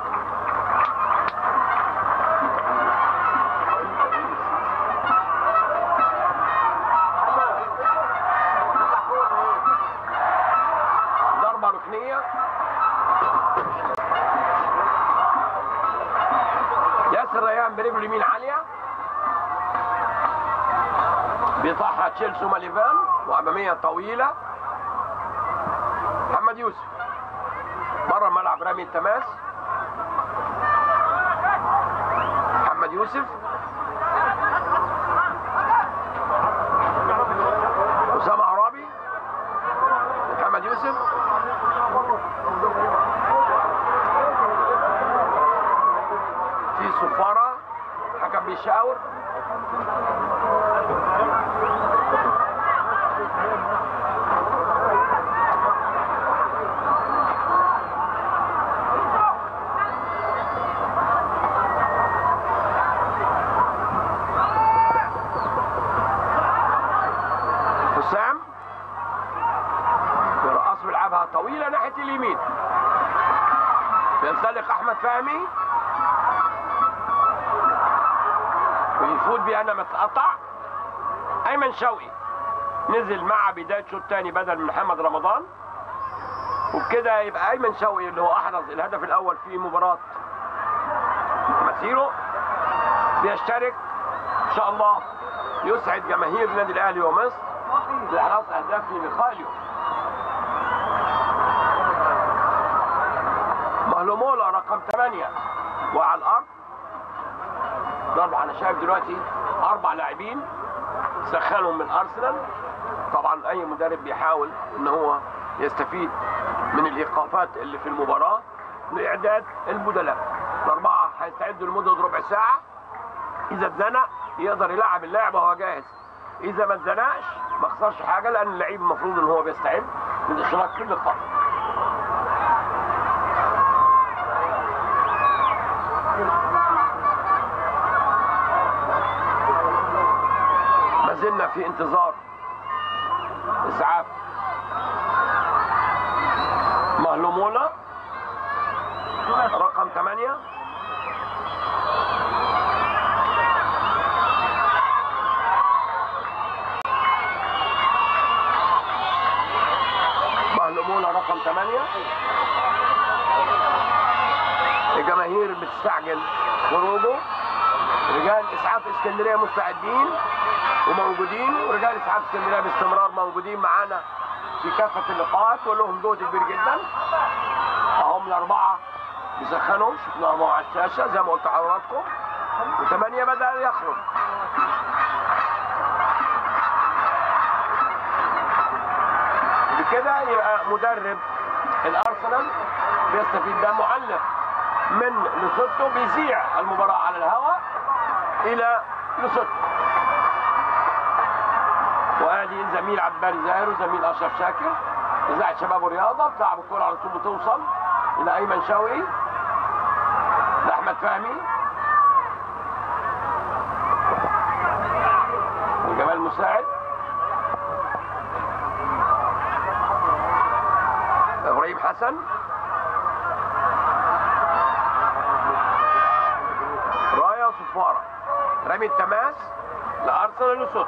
ضربه ركنيه ياسر ريان برجله اليمين عاليه بيطحها تشيلسي ماليفان واماميه طويله محمد يوسف بره الملعب رامي التماس محمد يوسف اسامه عرابي محمد يوسف في صفاره حكم بيشاور حسام برقص بيلعبها طويله ناحيه اليمين بينطلق احمد فهمي يفوت بيها انما تقطع ايمن شوقي نزل مع بدايه شوط تاني بدل من محمد رمضان وبكده يبقى ايمن شوقي اللي هو احرز الهدف الاول في مباراه مسيره بيشترك ان شاء الله يسعد جماهير النادي الاهلي ومصر باحراز اهداف في لقاء اليوم مهلومولا رقم 8 وعلى الارض ضربة انا شايف دلوقتي اربع لاعبين سخنهم من ارسنال طبعا اي مدرب بيحاول ان هو يستفيد من الايقافات اللي في المباراه لاعداد البدلاء الاربعه هيستعدوا لمده ربع ساعه اذا اتزنق يقدر يلعب اللاعب وهو جاهز اذا ما اتزنقش ما خسرش حاجه لان اللعيب المفروض ان هو بيستعد للاشتراك في اللقاء ما زلنا في انتظار اسعاف مهلومولا رقم 8 مهلومولا رقم 8 الجماهير بتستعجل خروجه رجال اسعاف اسكندريه مستعدين وموجودين ورجال اسعاف اسكندريه باستمرار موجودين معانا في كافه اللقاءات ولهم جهد كبير جدا اهم الاربعه بيسخنوا شفناهم على الشاشه زي ما قلت لحضراتكم وثمانيه بدا يخرج بكده يبقى مدرب الارسنال بيستفيد ده معلق من لوسوتو بيذيع المباراه على الهواء الى لوسوتو وادي زميل عبد الباري زاهر وزميل اشرف شاكر اذاعه شباب ورياضه بتلعب الكوره على طول بتوصل الى ايمن شوقي لاحمد فهمي وجمال مساعد ابراهيم حسن رايا صفاره رمي التماس لارسنال وسوت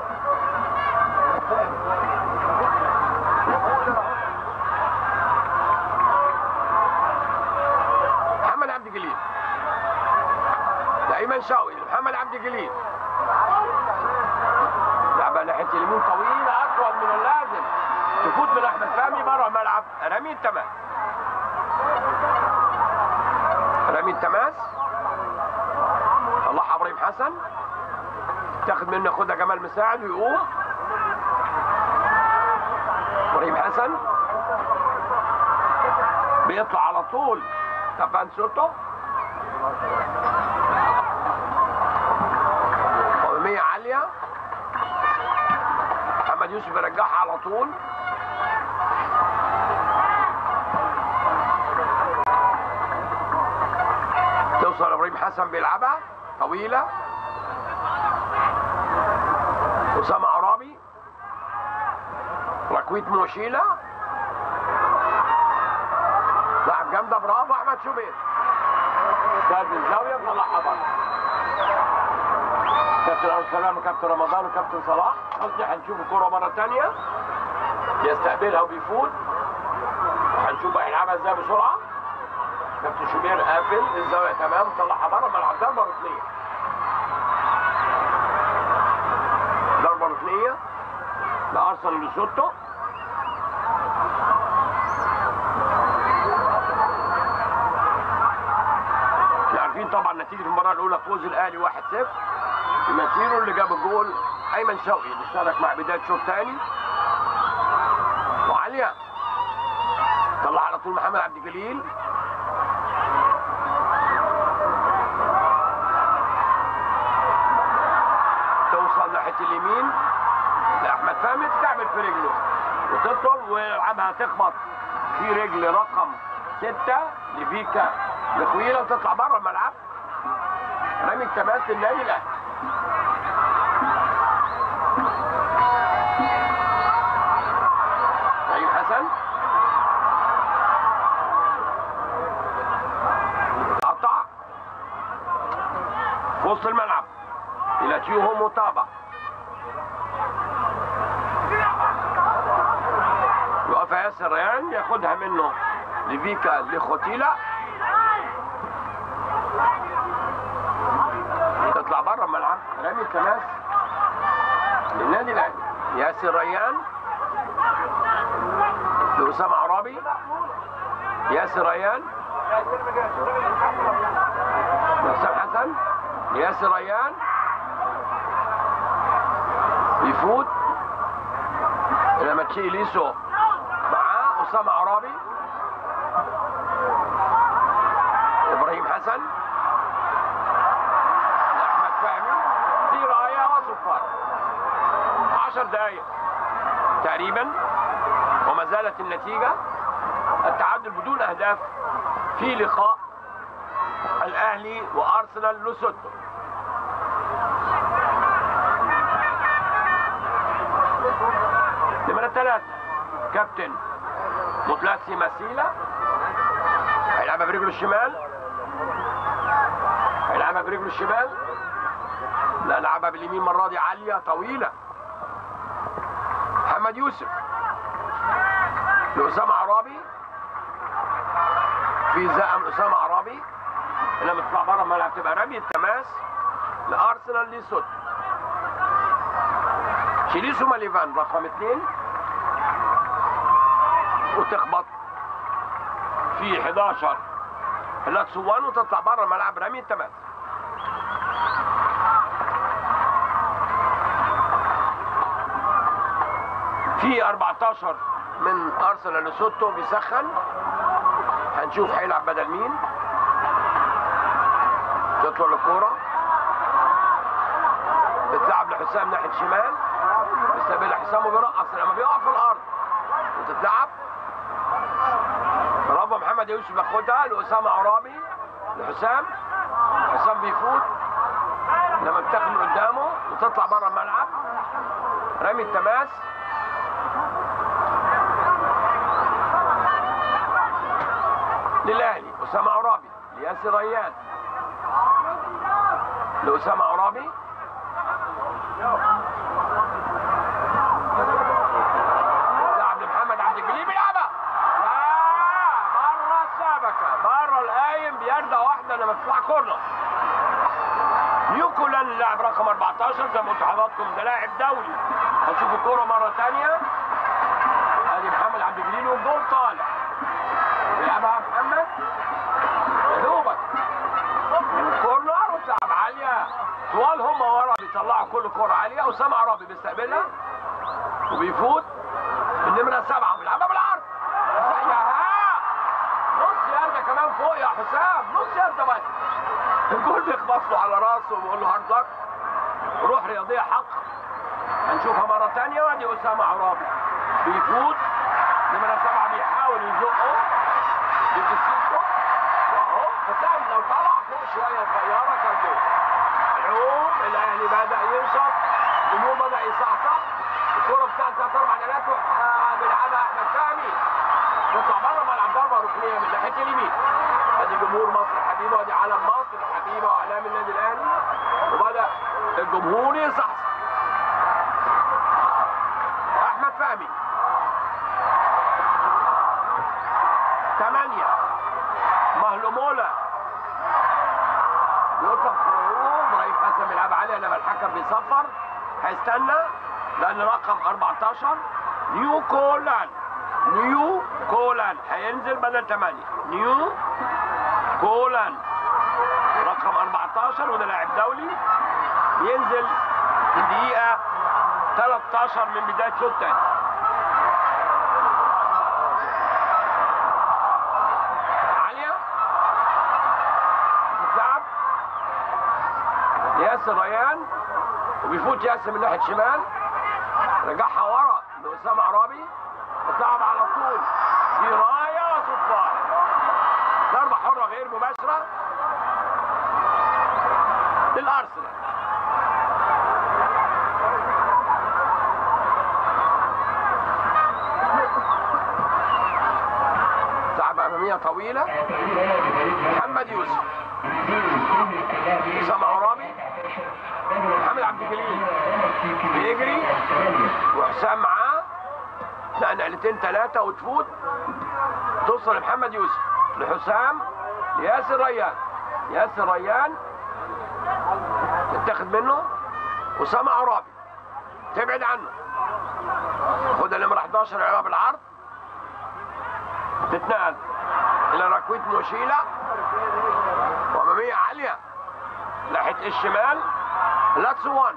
محمد عبد الجليل لايمن شوقي محمد عبد الجليل لعبه ناحيه اليمين طويله اطول من اللازم تفوت من احمد فهمي بره الملعب رمي التماس رمي التماس طلعها ابراهيم حسن تاخد منه ياخدها جمال مساعد ويقوم ابراهيم حسن بيطلع على طول كابان سوتو قومية عالية محمد يوسف يرجعها على طول توصل ابراهيم حسن بيلعبها طويلة أسامة عرابي ركويت موشيلة لاعب جامدة برافو أحمد شوبير ساد الزاوية طلعها بره كابتن أبو سلام وكابتن رمضان وكابتن صلاح حسني هنشوف الكورة مرة تانية يستقبلها وبيفوت هنشوف بقى يلعبها ازاي بسرعة كابتن شوبير قافل الزاوية تمام طلعها بره ملعب ضربة ركنية ضربة ركنية لأرسنال لسوتو احنا عارفين طبعا نتيجة المباراة الأولى فوز الأهلي 1-0 مسيره اللي جاب الجول أيمن شوقي اللي اشترك مع بداية شوط تاني وعالية طلع على طول محمد عبد الجليل توصل ناحية اليمين لأحمد فهمي تعمل في رجله وتطول ويلعبها تخبط في رجل رقم ستة لفيكا لخويلة وتطلع بره الملعب رمي التماس للنادي الأهلي طيب حسن قطع في وسط الملعب الى تيوهو موتابا يقف ياسر ريان ياخدها منه لفيكا لخوتيلا تطلع بره الملعب رامي التماس للنادي الاهلي ياسر ريان لأسامة عرابي ياسر ريان حسام حسن ياسر ريان يفوت الى ماتشي ليسو معاه اسامه عرابي ابراهيم حسن احمد فهمي في رايه وصفار عشر دقائق تقريبا وما زالت النتيجه التعادل بدون اهداف في لقاء الاهلي وارسنال لوسوتو نمرة ثلاثة كابتن مطلاتسي مسيلة هيلعبها برجله الشمال هيلعبها برجله الشمال لا لعبها باليمين مرة دي عالية طويلة محمد يوسف لأسامة عرابي في زقم أسامة عرابي لما تطلع بره الملعب تبقى رمي التماس لأرسنال ليسوت شيليسو ماليفان رقم اثنين وتخبط في 11 لاتسوان وتطلع بره الملعب رمي التماس في 14 من ارسنال لسوتو بيسخن هنشوف هيلعب بدل مين تطلع الكوره بتلعب لحسام ناحيه شمال بيستقبلها حسام وبيرقص لما بيقع في الارض وتتلعب برافو محمد يوسف ياخدها لاسامه عرابي لحسام حسام بيفوت لما بتاخد من قدامه وتطلع بره الملعب رمي التماس للاهلي اسامه عرابي لياسر ريان لاسامه عرابي لعب لمحمد عبد الجليل بيلعبها لا بره الشبكه بره القايم بيرده واحده لما تطلع كورنر نيوكولا اللاعب رقم 14 زي ما قلت لحضراتكم ده لاعب دولي هنشوف الكوره مره ثانيه ادي محمد عبد الجليل والجول طالع بيلعبها محمد يا دوبك كورنر وتلعب عاليه طوال هم ورا بيطلعوا كل كوره عاليه اسامه عرابي بيستقبلها وبيفوت النمره سبعه بيلعبها بالعرض يا نص يارده كمان فوق يا حسام نص يارده بس الجول بيخبط له على راسه وبيقول له هارد لك روح رياضيه حق هنشوفها مره ثانيه وادي اسامه عرابي بيفوت نمره سبعه بيحاول يزقه بيكسبه اهو حسام لو طلع فوق شويه صغيره كان جول العوم الاهلي بدا ينشط الجمهور بدا يصحصح الكوره بتاعت ثلاث اربع دقايق بيلعبها احمد فهمي تطلع بره ملعب ضربه ركنيه من ناحيه اليمين ادي جمهور مصر الحبيبه وادي علم مصر الحبيبه واعلام النادي الاهلي وبدا الجمهور يصحصح احمد فهمي ثمانية مهلومولا يطلق خروج ابراهيم حسن بيلعب عليها لما الحكم بيصفر هيستنى لان رقم 14 نيو كولان نيو كولان هينزل بدل 8 نيو كولان رقم 14 وده لاعب دولي ينزل في الدقيقة 13 من بداية شوط تاني عالية بتتلعب ياسر ريان وبيفوت ياسر من ناحية شمال رجعها ورا لأسامة عرابي بتلعب على طول في راية وصفار ضربة حرة غير مباشرة للأرسنال لعبة أمامية طويلة محمد يوسف أسامة عرابي محمد عبد الجليل بيجري وحسام معاه لا نقلتين ثلاثة وتفوت توصل لمحمد يوسف لحسام لياسر ريان ياسر ريان تتاخد منه وسام عرابي تبعد عنه خد النمرة 11 يلعبها بالعرض تتنقل الى ركويت نوشيلة وامامية عالية ناحية الشمال لاتسوان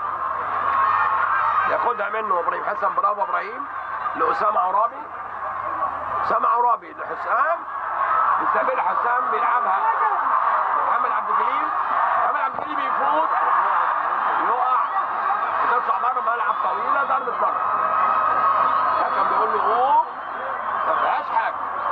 ياخدها منه ابراهيم حسن برافو ابراهيم لاسامه عرابي اسامه عرابي لحسام بيستقبل حسام بيلعبها محمد عبد الجليل محمد عبد الجليل بيفوت يقع وتطلع بره ملعب طويله ضربه بره الحكم بيقول له قوم ما فيهاش حاجه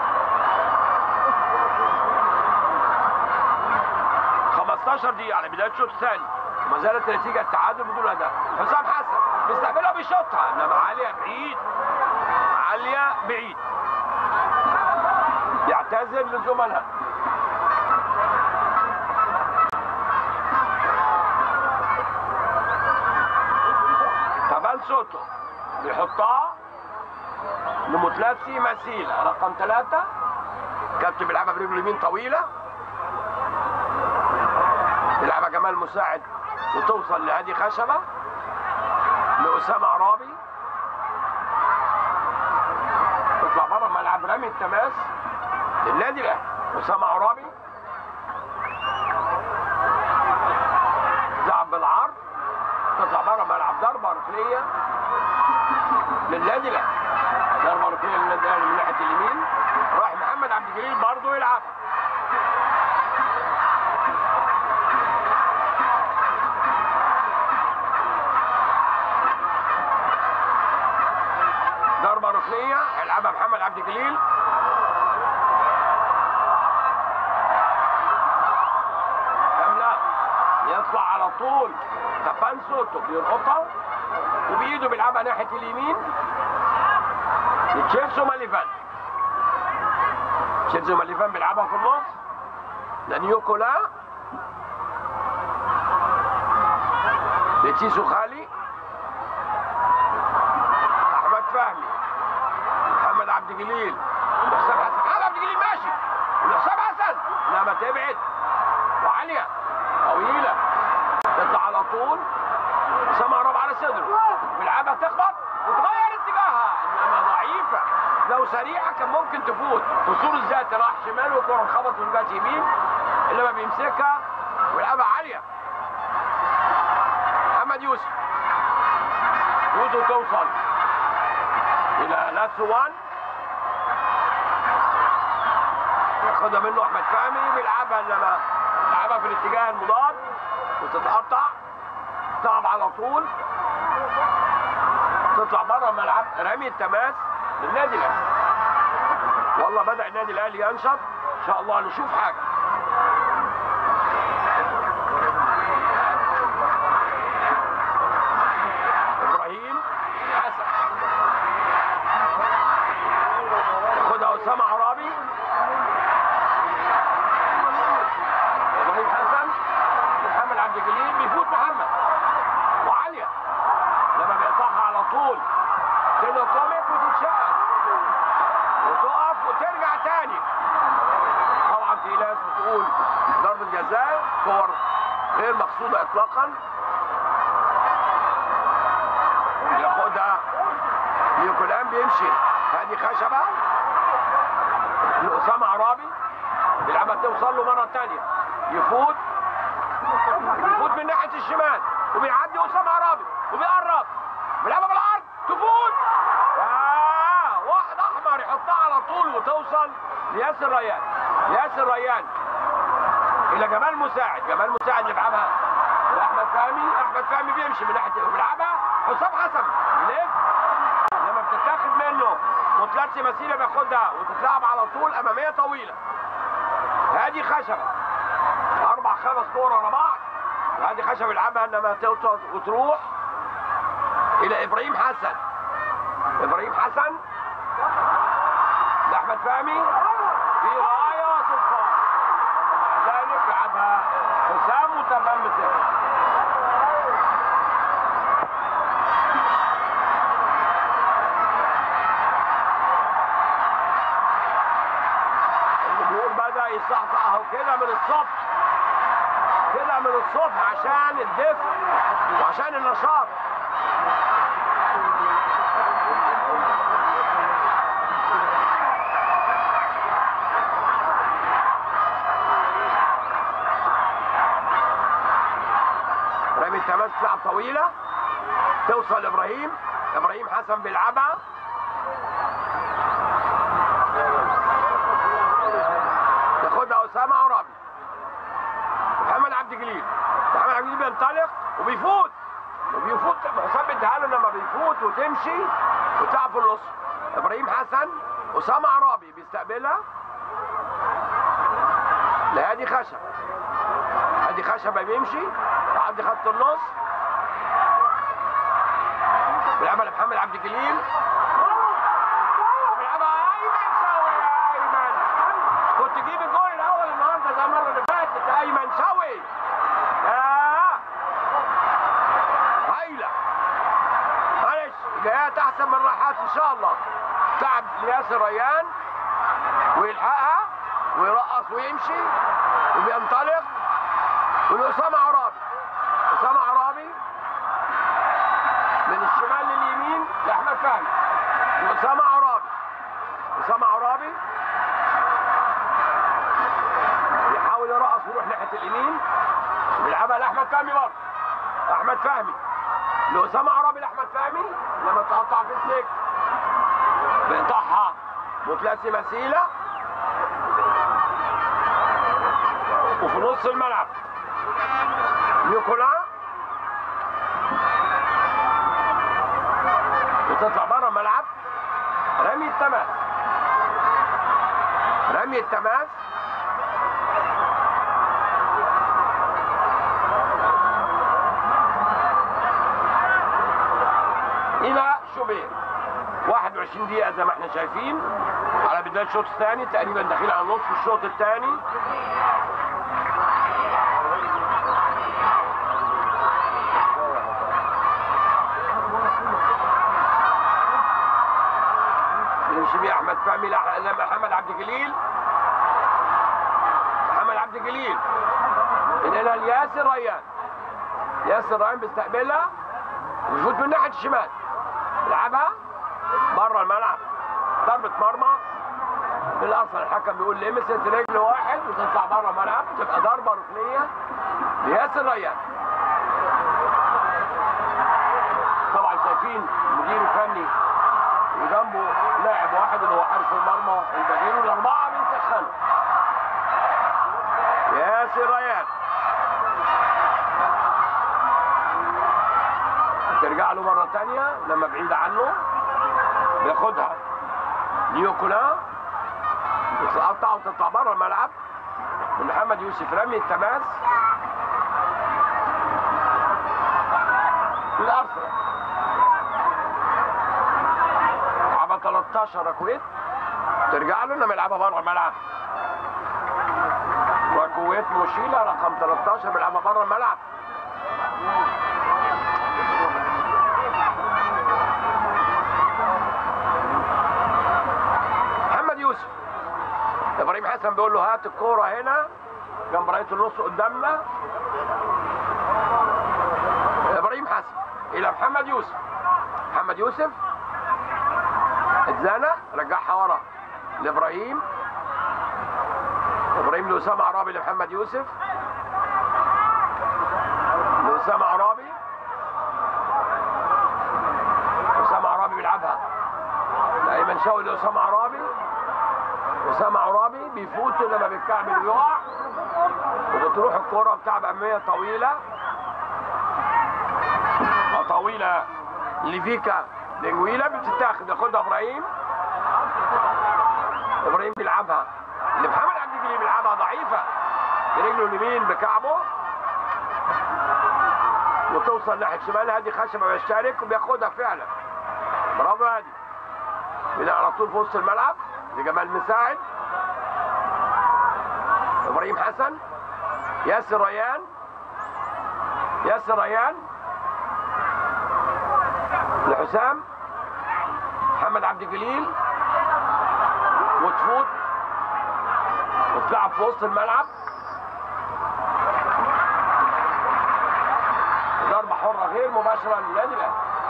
15 دقيقة على بداية الشوط الثاني وما زالت النتيجة التعادل بدون هدف حسام حسن بيستقبلها بيشوطها انما عالية بعيد عالية بعيد يعتذر لزملائه كمان سوتو بيحطها لمتلافسي مسيلة رقم ثلاثة كابتن بيلعبها برجله اليمين طويلة يلعبها جمال مساعد وتوصل لهادي خشبة لأسامة عرابي تطلع بره ملعب رمي التماس للنادي الأهلي أسامة عرابي لعب بالعرض تطلع بره ملعب ضربة ركنية للنادي الأهلي ضربة ركنية للنادي الأهلي من ناحية اليمين راح محمد عبد الجليل برضه يلعبها ضربة ركنية هيلعبها محمد عبد الجليل كاملة يطلع على طول تبان سوتو بيرقطها وبإيده بيلعبها ناحية اليمين لتشيلسو ماليفان تشيلسو ماليفان بيلعبها في النص لنيوكولا لتيسو خالي احمد فهمي محمد عبد الجليل وحسام حسن محمد عبد الجليل ماشي وحسام حسن لما تبعد وعاليه طويله تطلع على طول حسام عرب على صدره بيلعبها تخبط وتغير اتجاهها انما ضعيفه لو سريعه كان ممكن تفوت قصور الذاتي راح شمال والكره انخبط من جهه يمين انما بيمسكها ويلعبها عاليه محمد يوسف يوسف توصل الى لاتسوان ياخدها منه احمد فهمي بيلعبها انما يلعبها في الاتجاه المضاد وتتقطع تلعب على طول تطلع بره الملعب رمي التماس للنادي الاهلي والله بدا النادي الاهلي ينشط ان شاء الله نشوف حاجه ابراهيم حسن خدها اسامه عرابي ابراهيم حسن محمد عبد الجليل بيفوت محمد وعاليه لما بيقطعها على طول كده كوميك وتتشقق وتقف وترجع تاني طبعا في ناس بتقول ضربه جزاء كور غير مقصوده اطلاقا ياخدها نيوكولان بيمشي هذه خشبه لأسامة عرابي بيلعبها توصل له مرة تانية يفوت يفوت من ناحية الشمال وبيعدي أسامة عرابي وبيقرب بيلعبها بالعرض تفوت آه واحد أحمر يحطها على طول وتوصل لياسر ريان ياسر ريان إلى جمال مساعد جمال مساعد يلعبها لأحمد فهمي أحمد فهمي بيمشي من ناحية وبيلعبها حسام حسن يلف لما بتتاخد منه مطلاتسي مسيرة بياخدها وتتلعب على طول أمامية طويلة هادي خشبة أربع خمس كور ورا بعض هادي خشبة يلعبها إنما توصل وتروح إلى إبراهيم حسن إبراهيم حسن لأحمد فهمي في غاية وصفار ومع ذلك لعبها حسام وتمام مسيرة كده من الصبح كده من الصبح عشان الدفء وعشان النشاط رامي التماس تلعب طويله توصل لابراهيم ابراهيم حسن بيلعبها ياخدها اسامه عرابي محمد عبد الجليل محمد عبد الجليل بينطلق وبيفوت وبيفوت حسام بيديها له لما بيفوت وتمشي وتلعب في النص ابراهيم حسن اسامه عرابي بيستقبلها لهادي خشب هادي خشب بيمشي يعدي خط النص بيلعبها لمحمد عبد الجليل بيلعبها ايمن شوقي يا ايمن كنت تجيب الجول الاول النهارده زي المره اللي فاتت يا ايمن شوقي يا هايله معلش جايات احسن من راحات ان شاء الله تعب لياسر ريان ويلحقها ويرقص ويمشي وبينطلق ولأسامة عرابي أسامة عرابي من الشمال لليمين لأحمد فهمي وأسامة عرابي أسامة عرابي يحاول يرقص ويروح ناحية اليمين ويلعبها لأحمد فهمي برضه أحمد فهمي لأسامة عرابي لأحمد فهمي لما تقطع في السجن بيقطعها مثلثي مسيلة وفي نص الملعب نيكولا وتطلع بره الملعب رمي التماس رمي التماس الى شوبير 21 دقيقة زي ما احنا شايفين على بداية الشوط الثاني تقريبا داخلين على نصف الشوط الثاني يمشي بيه احمد فهمي لح- لمحمد عبد الجليل محمد عبد الجليل ينقلها لياسر ريان ياسر ريان بيستقبلها ويفوت من ناحيه الشمال يلعبها بره الملعب ضربه مرمى بالاصل الحكم بيقول لمست رجل واحد وتطلع بره الملعب تبقى ضربه ركنيه لياسر ريان طبعا شايفين المدير الفني وجنبه لاعب واحد اللي هو حارس المرمى البديل والاربعه بيسخنوا ياسر ريان ترجع له مره ثانيه لما بعيد عنه بياخدها نيوكولا بتقطع وتطلع بره الملعب محمد يوسف رمي التماس للارسنال لعبها 13 كويت ترجع له انما يلعبها بره الملعب وكويت مشيلة رقم 13 بيلعبها بره الملعب محمد يوسف ابراهيم حسن بيقول له هات الكوره هنا جنب رايه النص قدامنا ابراهيم حسن الى محمد يوسف محمد يوسف اتزنق رجعها ورا لابراهيم ابراهيم لاسامه عرابي لمحمد يوسف لاسامه عرابي اسامه عرابي بيلعبها لايمن شوقي لاسامه عرابي اسامه عرابي بيفوت لما بالكعب بيقع وبتروح الكوره بتاع بأمية طويله طويله لفيكا لنجويلا بتتاخد ياخدها ابراهيم ابراهيم بيلعبها لمحمد عبد الجليل بيلعبها ضعيفه برجله اليمين بكعبه وتوصل ناحيه شمال هادي خشبه بيشترك وبياخدها فعلا برافو هادي من على طول في وسط الملعب لجمال مساعد ابراهيم حسن ياسر ريان ياسر ريان لحسام محمد عبد الجليل وتفوت وتلعب في وسط الملعب حره غير مباشره للنادي الاهلي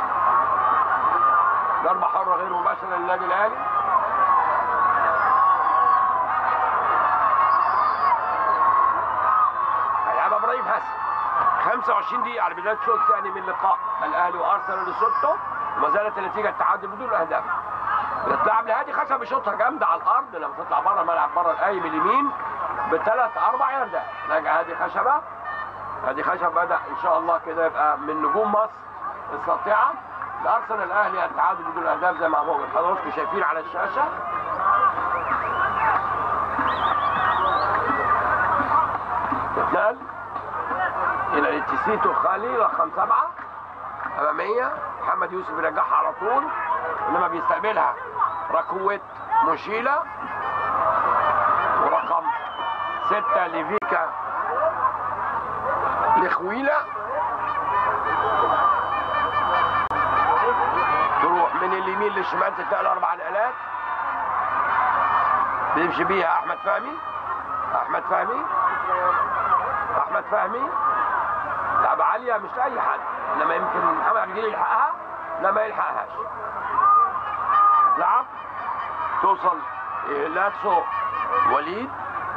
ضربه حره غير مباشره للنادي الاهلي هيلعبها ابراهيم حسن 25 دقيقة على بداية الشوط الثاني من لقاء الأهلي وأرسنال لسوتو وما زالت النتيجة التعادل بدون أهداف. بتلعب لهادي خشب بيشوطها جامدة على الأرض لما تطلع بره الملعب بره القايم اليمين بثلاث أربع ياردات. راجع هادي خشبة هادي خشب بدأ إن شاء الله كده يبقى من نجوم مصر الساطعة. الأرسنال الأهلي التعادل بدون أهداف زي ما هو حضراتكم شايفين على الشاشة. تتنقل الى التسيتو خالي رقم سبعه اماميه محمد يوسف يرجعها على طول انما بيستقبلها ركوت مشيله ورقم سته لفيكا لخويله تروح من اليمين للشمال تتنقل اربع نقلات بيمشي بيها احمد فهمي احمد فهمي احمد فهمي لعبة عالية مش لأي حد لما يمكن محمد عبد الجليل يلحقها لا ما يلحقهاش لعب توصل لاتسو وليد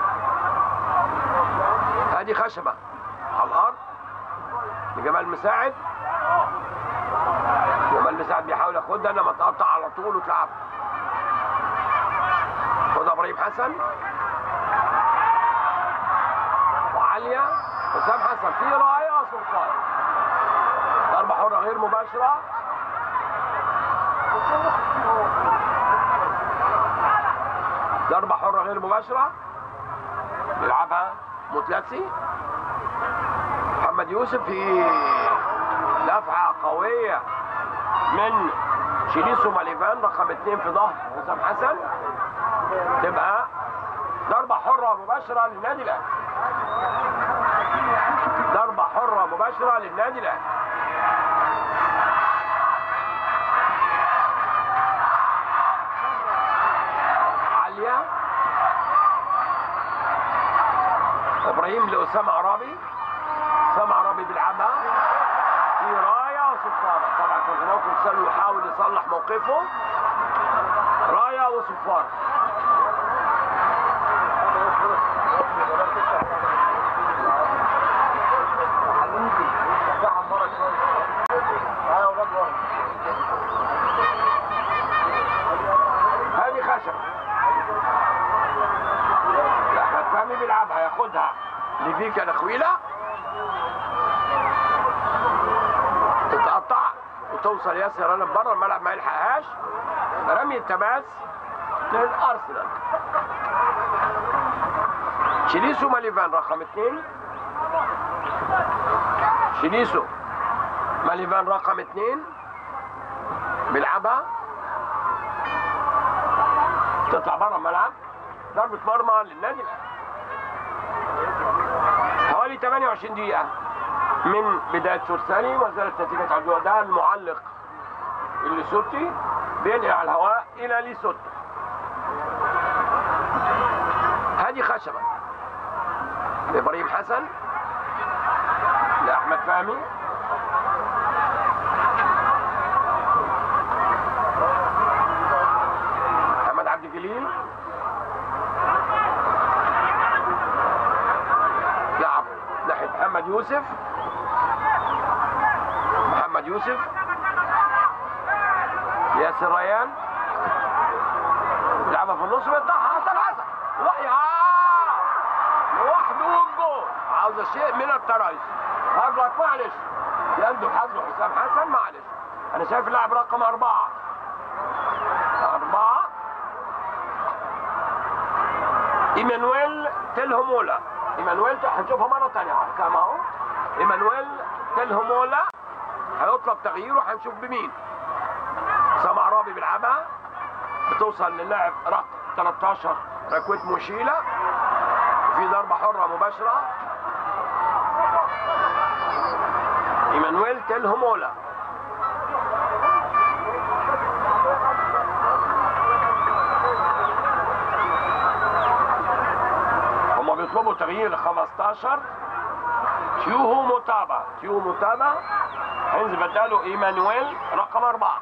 هادي خشبة على الأرض لجمال مساعد جمال مساعد بيحاول ياخدها انما تقطع على طول وتلعب خدها ابراهيم حسن وعالية حسام حسن في راية سلطان ضربة حرة غير مباشرة ضربة حرة غير مباشرة يلعبها متلاتسي محمد يوسف في دفعة قوية من شيليسو ماليفان رقم اثنين في ظهر حسام حسن تبقى ضربة حرة مباشرة للنادي الأهلي ضربة حرة مباشرة للنادي الأهلي عالية إبراهيم لأسامة عرابي أسامة عرابي بيلعبها في راية وصفارة طبعا كان موقف سلو يحاول يصلح موقفه راية وصفارة هذه خشب احمد فهمي بيلعبها ياخدها لفيكا الاخويله تتقطع وتوصل ياسر رنا بره الملعب ما يلحقهاش رمي التماس للارسنال شيليسو ماليفان رقم اثنين شيليسو ماليفان رقم اثنين بيلعبها تطلع بره الملعب ضربة مرمى للنادي الاهلي حوالي 28 دقيقة من بداية شوط ثاني وما زالت نتيجة عدوى ده المعلق الليسوتي بينقل على الهواء إلى ليسوتو هذه خشبة لإبراهيم حسن لأحمد فهمي محمد عبد الجليل لعب ناحية محمد يوسف محمد يوسف ياسر ريان لعبها في النص بيطلعها حسن حسن وحي لوحده والجول عاوز شيء من الترايس هارد لك معلش يندب حظه حسام حسن معلش انا شايف اللاعب رقم اربعه اربعه ايمانويل تلهمولا ايمانويل هنشوفها مره ثانيه كما اهو ايمانويل تلهمولا هيطلب تغييره هنشوف بمين سامع عرابي بيلعبها بتوصل للاعب رقم 13 ركوت مشيله في ضربه حره مباشره ايمانويل تلهمولا هما بيطلبوا تغيير 15 تيوهو موتابا تيوهو موتابا هينزل بداله ايمانويل رقم أربعة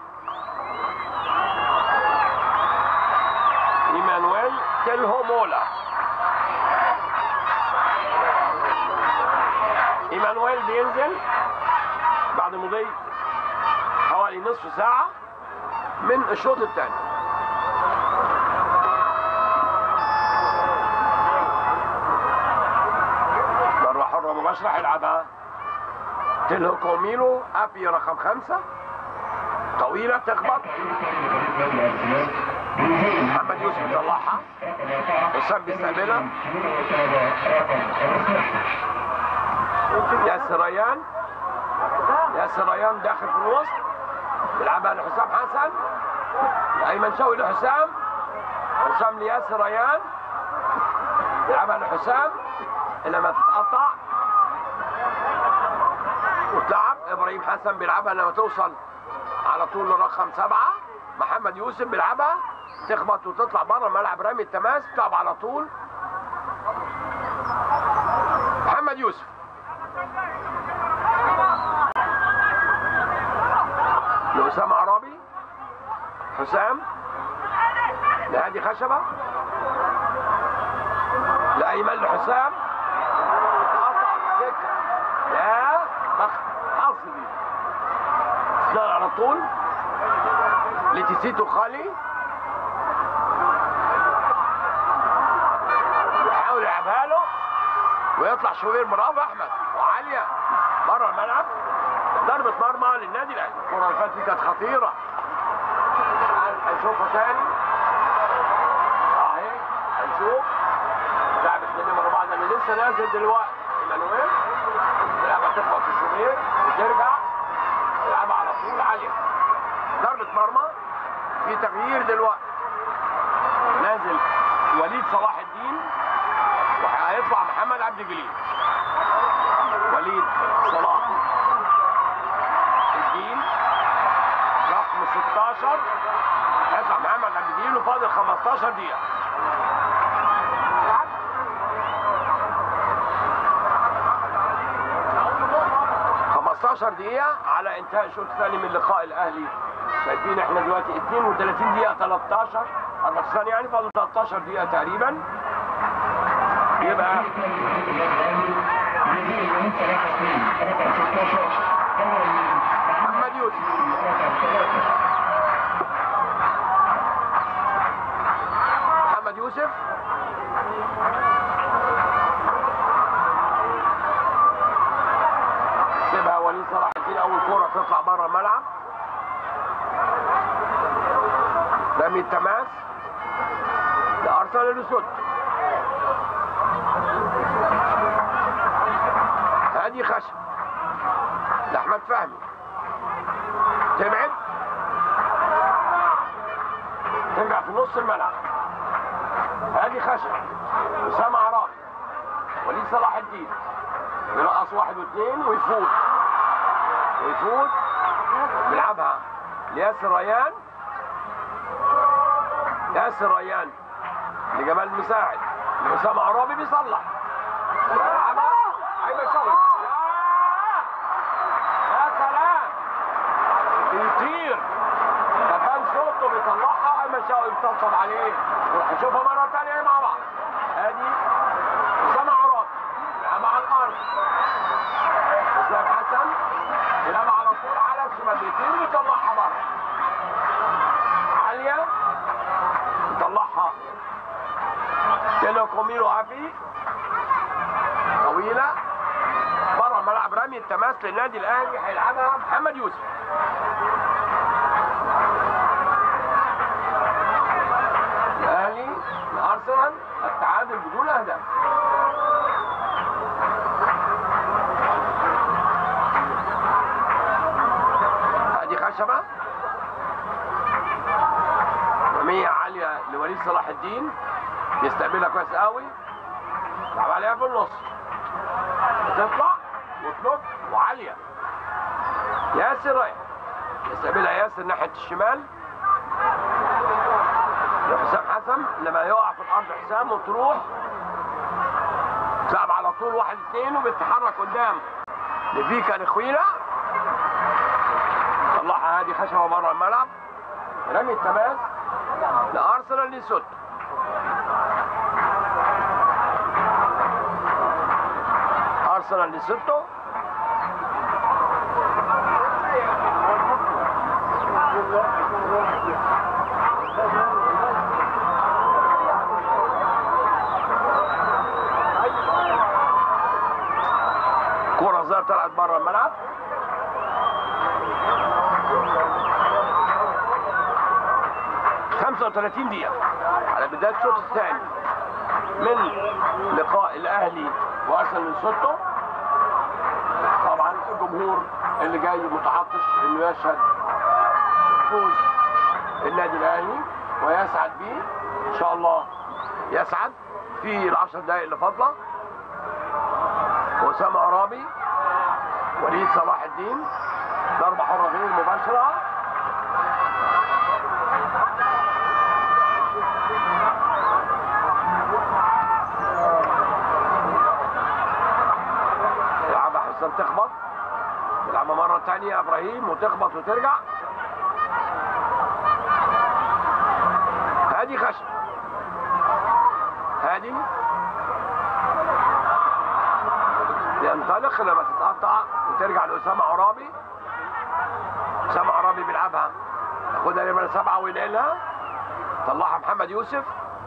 ايمانويل تلهو مولا ايمانويل بينزل بعد مضي حوالي نصف ساعة من الشوط الثاني ضربة حرة مباشرة هيلعبها تلهو كوميلو ابي رقم خمسة طويلة تخبط محمد يوسف يطلعها وسام بيستقبلها ياسر ريان ياسر ريان داخل في الوسط بيلعبها لحسام حسن ايمن شوقي لحسام حسام لياسر ريان بيلعبها لحسام لما تتقطع وتلعب ابراهيم حسن بيلعبها لما توصل على طول لرقم سبعه محمد يوسف بيلعبها تخبط وتطلع بره ملعب رامي التماس تلعب على طول محمد يوسف لأسامة عرابي حسام لهادي خشبة لأيمن لحسام قطع سكة يا بخت حظي اشتغل على طول لتسيتو خالي يحاول يلعبها له ويطلع شوبير برافو احمد وعاليه بره الملعب ضربة مرمى للنادي الاهلي الكرة اللي فاتت دي كانت خطيرة هنشوفها تاني اهي هنشوف لعب اثنين نمرة بعض انا لسه نازل دلوقتي ايمانويل اللعبة تخبط في شوبير وترجع تلعبها على طول عالية ضربة مرمى في تغيير دلوقتي نازل وليد صلاح الدين وهيطلع محمد عبد الجليل وليد صلاح الدين رقم 16 هيطلع محمد عبد الجليل وفاضل 15 دقيقة خمستاشر دقيقة على انتهاء الشوط الثاني من لقاء الاهلي شايفين احنا دلوقتي 32 دقيقة 13 14 ثانية يعني فاضل 13 دقيقة تقريبا يبقى محمد يوسف محمد يوسف سيبها وليد صلاح الدين اول كوره تطلع بره الملعب رمي التماس لارسنال الاسود هادي خشب لاحمد فهمي تبعد ترجع في نص الملعب هادي خشب اسامه عرابي وليد صلاح الدين يرقص واحد واثنين ويفوت ويفوت بيلعبها لياسر ريان ياسر ريان لجمال مساعد لأسامة عرابي بيصلح بيلعبها ايمن شوقي يا يا سلام بيطير كمان صوته بيطلعها ايمن شوقي بيطبطب عليه هنشوفها مره ثانيه مع بعض ادي اسامه عرابي بيلعبها على الارض اسلام حسن بيلعبها على طول على الشمال بيطير ويطلعها بره عاليه يطلعها كيلو كوميرو افي طويله بره الملعب رمي التماس للنادي الاهلي هيلعبها محمد يوسف الاهلي الارسنال التعادل بدون اهداف ادي خشبه رميه عاليه لوليد صلاح الدين يستقبلها كويس قوي لعب عليها في النص تطلع وتنط وعاليه ياسر رايح يستقبلها ياسر ناحيه الشمال لحسام حسن لما يقع في الارض حسام وتروح تلعب على طول واحد اثنين وبتتحرك قدام لفيكا لخوينا طلعها هادي خشبه بره الملعب رمي التماس لارسنال لسوت ارسنال لسوتو كرة زي طلعت بره الملعب خمسة وثلاثين دقيقة على بداية الشوط الثاني من لقاء الأهلي وأرسنال من سوتو طبعا الجمهور اللي جاي متعطش انه يشهد فوز النادي الاهلي ويسعد بيه ان شاء الله يسعد في العشر دقائق اللي فاضله اسامه عرابي وليد صلاح الدين ضربه حره غير مباشره يلعبها حسام تخبط يلعبها مرة تانية ابراهيم وتخبط وترجع هادي خشب هادي ينطلق لما تتقطع وترجع لأسامة عرابي أسامة عرابي بيلعبها ياخدها نمرة سبعة وينقلها طلعها محمد يوسف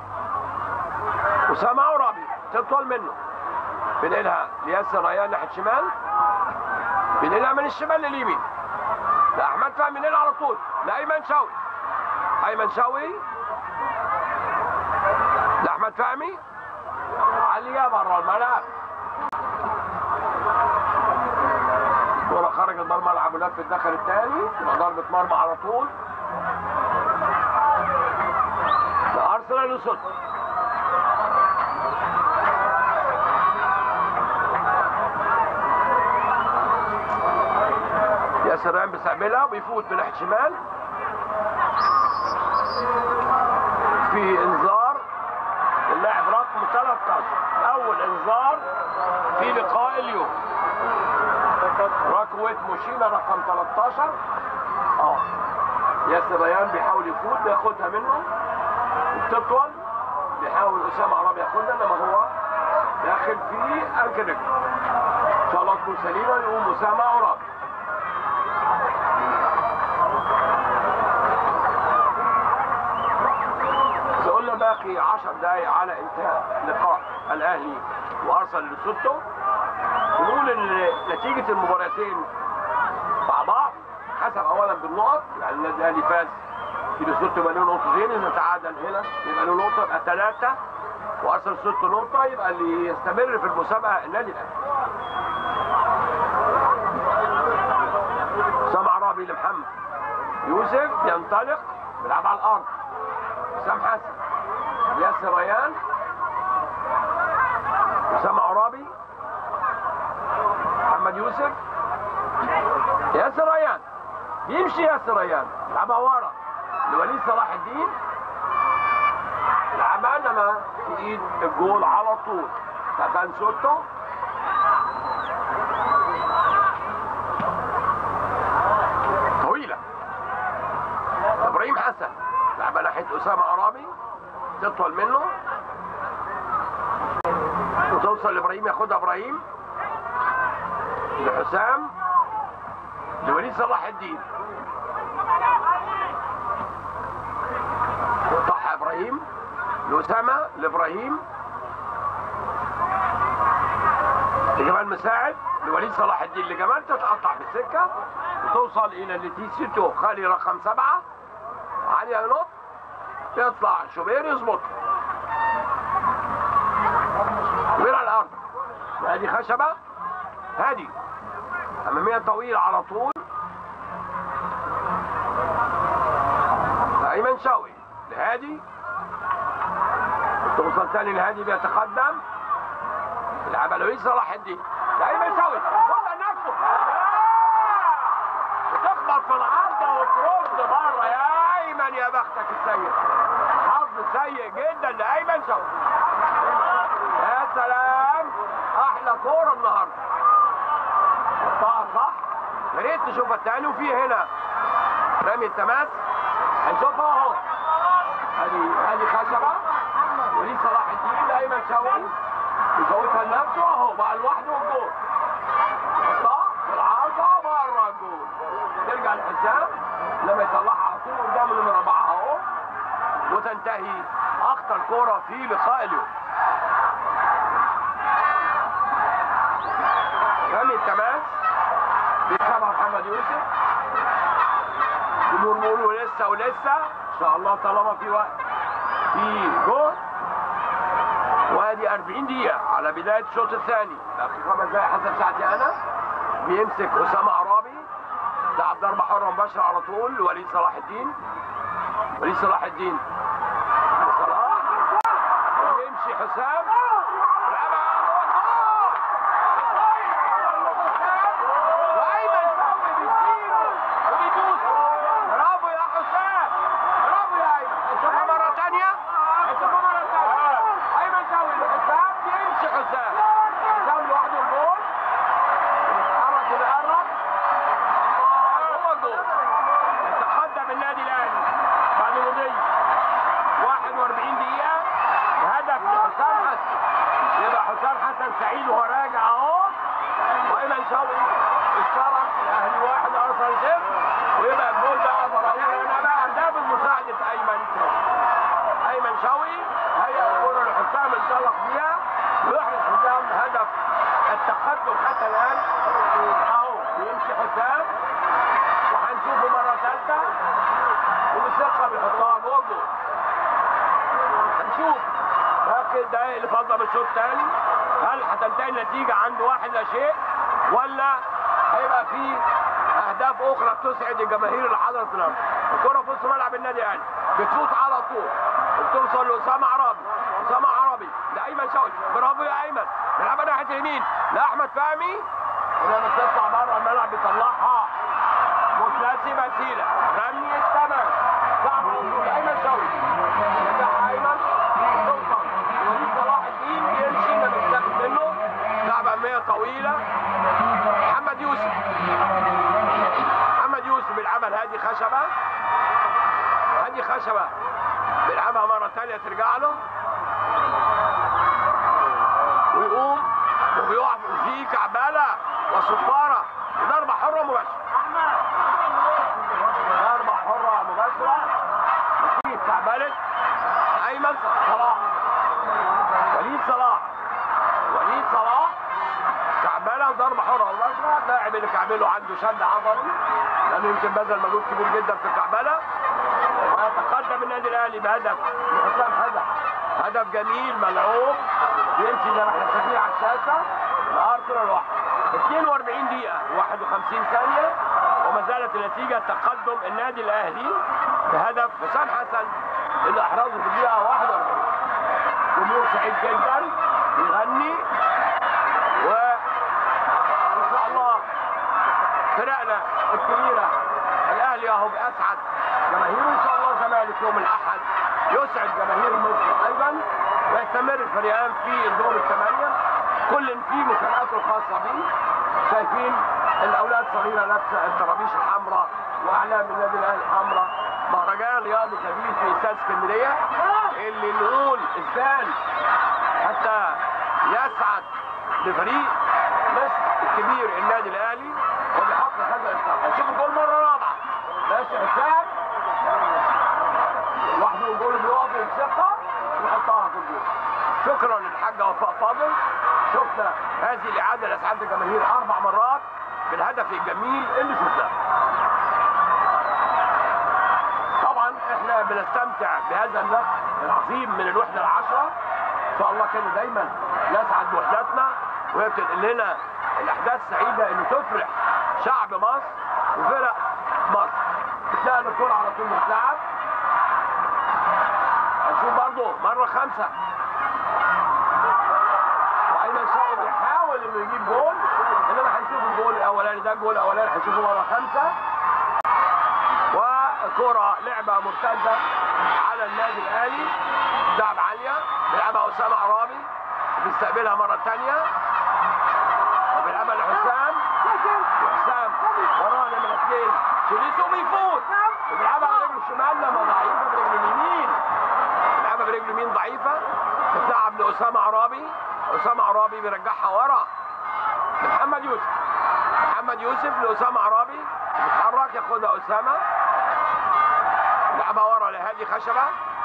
أسامة عرابي تطول منه بينقلها لياسر ريان ناحية شمال بينقلها من الشمال لليمين لأحمد فهمي بينقلها على طول لأيمن شوقي أيمن شوقي لأحمد فهمي عليها بره الملعب كرة خرجت بره الملعب ولف الدخل الثاني تبقى ضربة مرمى على طول أرسنال وصل ياسر ريان بيستقبلها وبيفوت من ناحية شمال في انذار اللاعب رقم 13 اول انذار في لقاء اليوم ركوة مشينا رقم 13 اه ياسر ريان بيحاول يفوت بياخدها منه وبتطول بيحاول اسامه عرابي ياخدها انما هو داخل في انكل رجله ان شاء الله تكون سليمه يقوم اسامه عرابي قلنا باقي 10 دقايق على انتهاء لقاء الاهلي وارسنال لسوتو نقول ان نتيجه المباراتين مع بعض حسب اولا بالنقط يعني النادي الاهلي فاز في لسوتو يبقى له نقطتين اذا تعادل هنا يبقى له نقطه يبقى ثلاثه وارسنال سوتو نقطه يبقى اللي يستمر في المسابقه النادي الاهلي سامع عرابي لمحمد يوسف ينطلق بيلعب على الارض حسام حسن ياسر ريان اسامه عرابي محمد يوسف ياسر ريان يمشي ياسر ريان يلعبها ورا لوليد صلاح الدين يلعبها انما في ايد الجول على طول فكان سوتو طويله ابراهيم حسن لعبها ناحيه اسامه عرابي تطول منه وتوصل لابراهيم ياخدها ابراهيم لحسام لوليد صلاح الدين طح ابراهيم لاسامه لابراهيم لجمال مساعد لوليد صلاح الدين لجمال تتقطع في السكه وتوصل الى لتيسيتو خالي رقم سبعه علي ينط يطلع شوبير يظبط شوبير على الارض هادي خشبه هادي اماميه طويله على طول ايمن شوقي لهادي توصل تاني لهادي بيتقدم يلعبها لويس صلاح الدين لايمن شوقي خدها نفسه وتخبط في العارضه وترد بره يا ايمن يا بختك السيء حظ سيء جدا لايمن شوقي يا سلام احلى كوره النهارده حطها صح يا ريت تشوفها تاني وفي هنا رمي التماس هنشوفها اهو ادي ادي خشبه وليه صلاح الدين لايمن شوقي يفوتها لنفسه اهو بقى لوحده والجول حطها في العارضه بره الجول ترجع لحسام لما يطلعها على طول قدام نمره اربعه اهو وتنتهي اخطر كوره في لقاء اليوم رمي التماس بيكسبها محمد يوسف جمهور بيقولوا لسه ولسه ان شاء الله طالما في وقت في جول وادي 40 دقيقة على بداية الشوط الثاني باقي خمس دقايق حسب ساعتي أنا بيمسك أسامة عرابي لعب ضربة حرة مباشرة على طول لوليد صلاح الدين وليد صلاح الدين صلاح يمشي حسام لعبها جول! وايمن سوي بيشيله وبيدوسه برافو يا حسام برافو يا ايمن هنشوفها مره ثانيه هنشوفها مره ثانيه ايمن سوي لحسام يمشي حسام حسام لوحده الجول يتحرك ويقرب هو الجول يتقدم النادي الاهلي بعد مضي 41 دقيقه بهدف لحسام حسن يبقى حسام حسن سعيد وهو راجع اهو وايمن شوقي اشترك الاهلي واحد ارسنال صفر ويبقى الجول ده ضروري هنا بقى ده بمساعده ايمن شوقي ايمن شوقي هي الكره اللي حسام انطلق بيها ويحرز حسام هدف التقدم حتى الان اهو بيمشي حسام وهنشوفه مره ثالثه وبثقه بيحطها جوه الجول هنشوف باقي الدقايق اللي فاضله من الشوط الثاني هل هتنتهي النتيجه عند واحد لا شيء ولا هيبقى في اهداف اخرى تسعد الجماهير اللي حضرت النهارده الكره في نص ملعب النادي الاهلي بتفوت على طول وبتوصل لاسامه عرابي اسامه عرابي لايمن شوقي برافو يا ايمن بيلعبها ناحيه اليمين لاحمد فهمي ولما بتطلع بره الملعب بيطلعها مثلثي مسيله رمي الثمن صعب ايمن شوقي يرجع ايمن توصل وليد صلاح الدين يمشي ما بيستفد منه لعبه اماميه طويله محمد يوسف محمد يوسف بيلعبها لهادي خشبه هادي خشبه بيلعبها مره ثانيه ترجع له ويقوم وبيقع في كعباله وصفاره ضربه حره مباشره ضربه حره مباشره في كعباله ايمن صلاح وليد صلاح وليد صلاح كعباله ضربه حره مباشره اللاعب اللي كعبله عنده شد عضلي لانه يمكن بذل مجهود كبير جدا في الكعبله ويتقدم النادي الاهلي بهدف لحسام حسن هدف جميل ملعوب يمشي زي ما احنا شايفين على الشاشه لارسنال الواحد 42 دقيقه 51 ثانيه وما زالت النتيجه تقدم النادي الاهلي بهدف حسام حسن اللي احرزه في الدقيقه 41 جمهور سعيد جدا يغني وان شاء الله فرقنا الكبيره الاهلي اهو باسعد جماهيره ان شاء الله الزمالك يوم الاحد يسعد جماهير مصر ايضا ويستمر الفريقان في الدور الثمانيه كل فيه مسابقاته الخاصه به شايفين الاولاد صغيره لابسه الطرابيش الحمراء واعلام النادي الاهلي الحمراء مهرجان رياضي كبير في استاد اسكندريه اللي نقول ازاي حتى يسعد بفريق مصر الكبير النادي الاهلي وبيحقق هذا الاشتراك هنشوف الجول مره رابعه ماشي حسام لوحده الجول بيقف ويمسكها ويحطها في الجول شكرا للحاجه وفاء فاضل شفنا هذه الاعاده لاسعاد الجماهير اربع مرات بالهدف الجميل اللي شفناه طبعا احنا بنستمتع بهذا النقل العظيم من الوحده العشره ان شاء الله كده دايما نسعد بوحدتنا وهي بتنقل لنا الاحداث السعيده اللي تفرح شعب مصر وفرق مصر بتلاقي الكوره على طول بتلعب هنشوف برضه مره خمسه وايمن شوقي بيحاول انه يجيب جول انما هنشوف الجول الاولاني ده الجول الاولاني هنشوفه مره خمسه وكرة لعبة مرتدة على النادي الأهلي لعب عالية بيلعبها أسامة عرابي بيستقبلها مرة تانية وبيلعبها لحسام وحسام ورانا من اثنين شيليسو بيفوت وبيلعبها برجله الشمال لما ضعيفه برجله اليمين بيلعبها برجله اليمين ضعيفه تتلعب لاسامه عرابي اسامه عرابي بيرجعها ورا محمد يوسف محمد يوسف لاسامه عرابي بيتحرك ياخدها اسامه لعبها ورا لهادي خشبه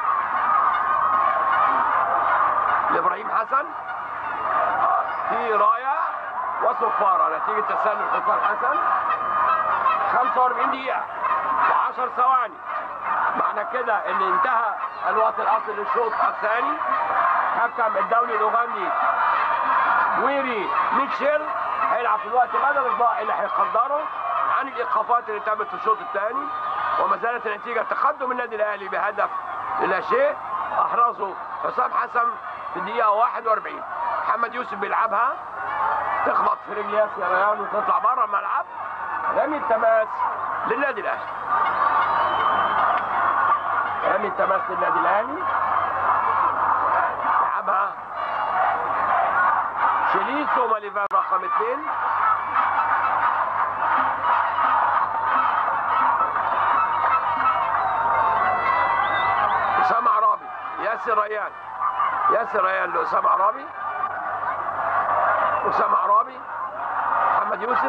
لابراهيم حسن في رايه وصفاره نتيجه تسلل حسام حسن 45 دقيقه و10 ثواني معنى كده ان انتهى الوقت الاصلي للشوط الثاني حكم الدولي الاوغندي ويري ميتشيل هيلعب في الوقت بدل الضائع اللي هيقدره عن الايقافات اللي تمت في الشوط الثاني وما زالت النتيجه تقدم النادي الاهلي بهدف لا شيء احرزه حسام حسن في الدقيقه 41 محمد يوسف بيلعبها تخبط في رجل ياسر ريان وتطلع بره الملعب رمي التماس للنادي الاهلي رمي التماس للنادي الاهلي لعبها شيليسو ماليفان رقم اثنين اسامه عرابي ياسر ريان ياسر ريان لاسامه عرابي اسامه عرابي محمد يوسف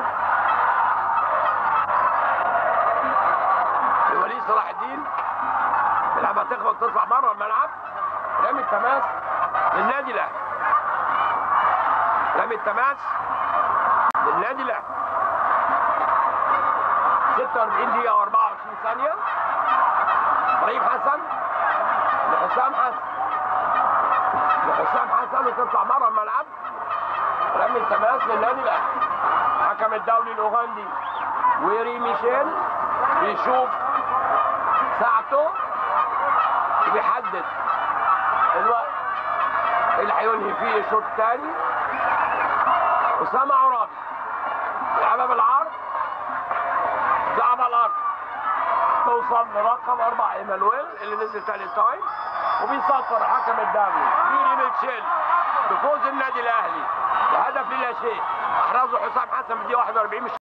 لوليد صلاح الدين بيلعبها تخبط تطلع بره الملعب رمي التماس للنادي الاهلي رمي التماس للنادي الاهلي 46 دقيقة و24 ثانية ابراهيم حسن لحسام حسن لحسام حسن وتطلع بره الملعب رمي التماس للنادي الاهلي حكم الدولي الاوغندي ويري ميشيل بيشوف ساعته وبيحدد الوقت اللي هينهي فيه الشوط الثاني اسامه عرابي لعبها بالعرض لعبها على الارض توصل لرقم اربعه ايمانويل اللي نزل ثاني تايم وبيصفر حكم الدولي يوري ميتشيل بفوز النادي الاهلي بهدف لا شيء احرزه حسام حسن في الدقيقه 41 مش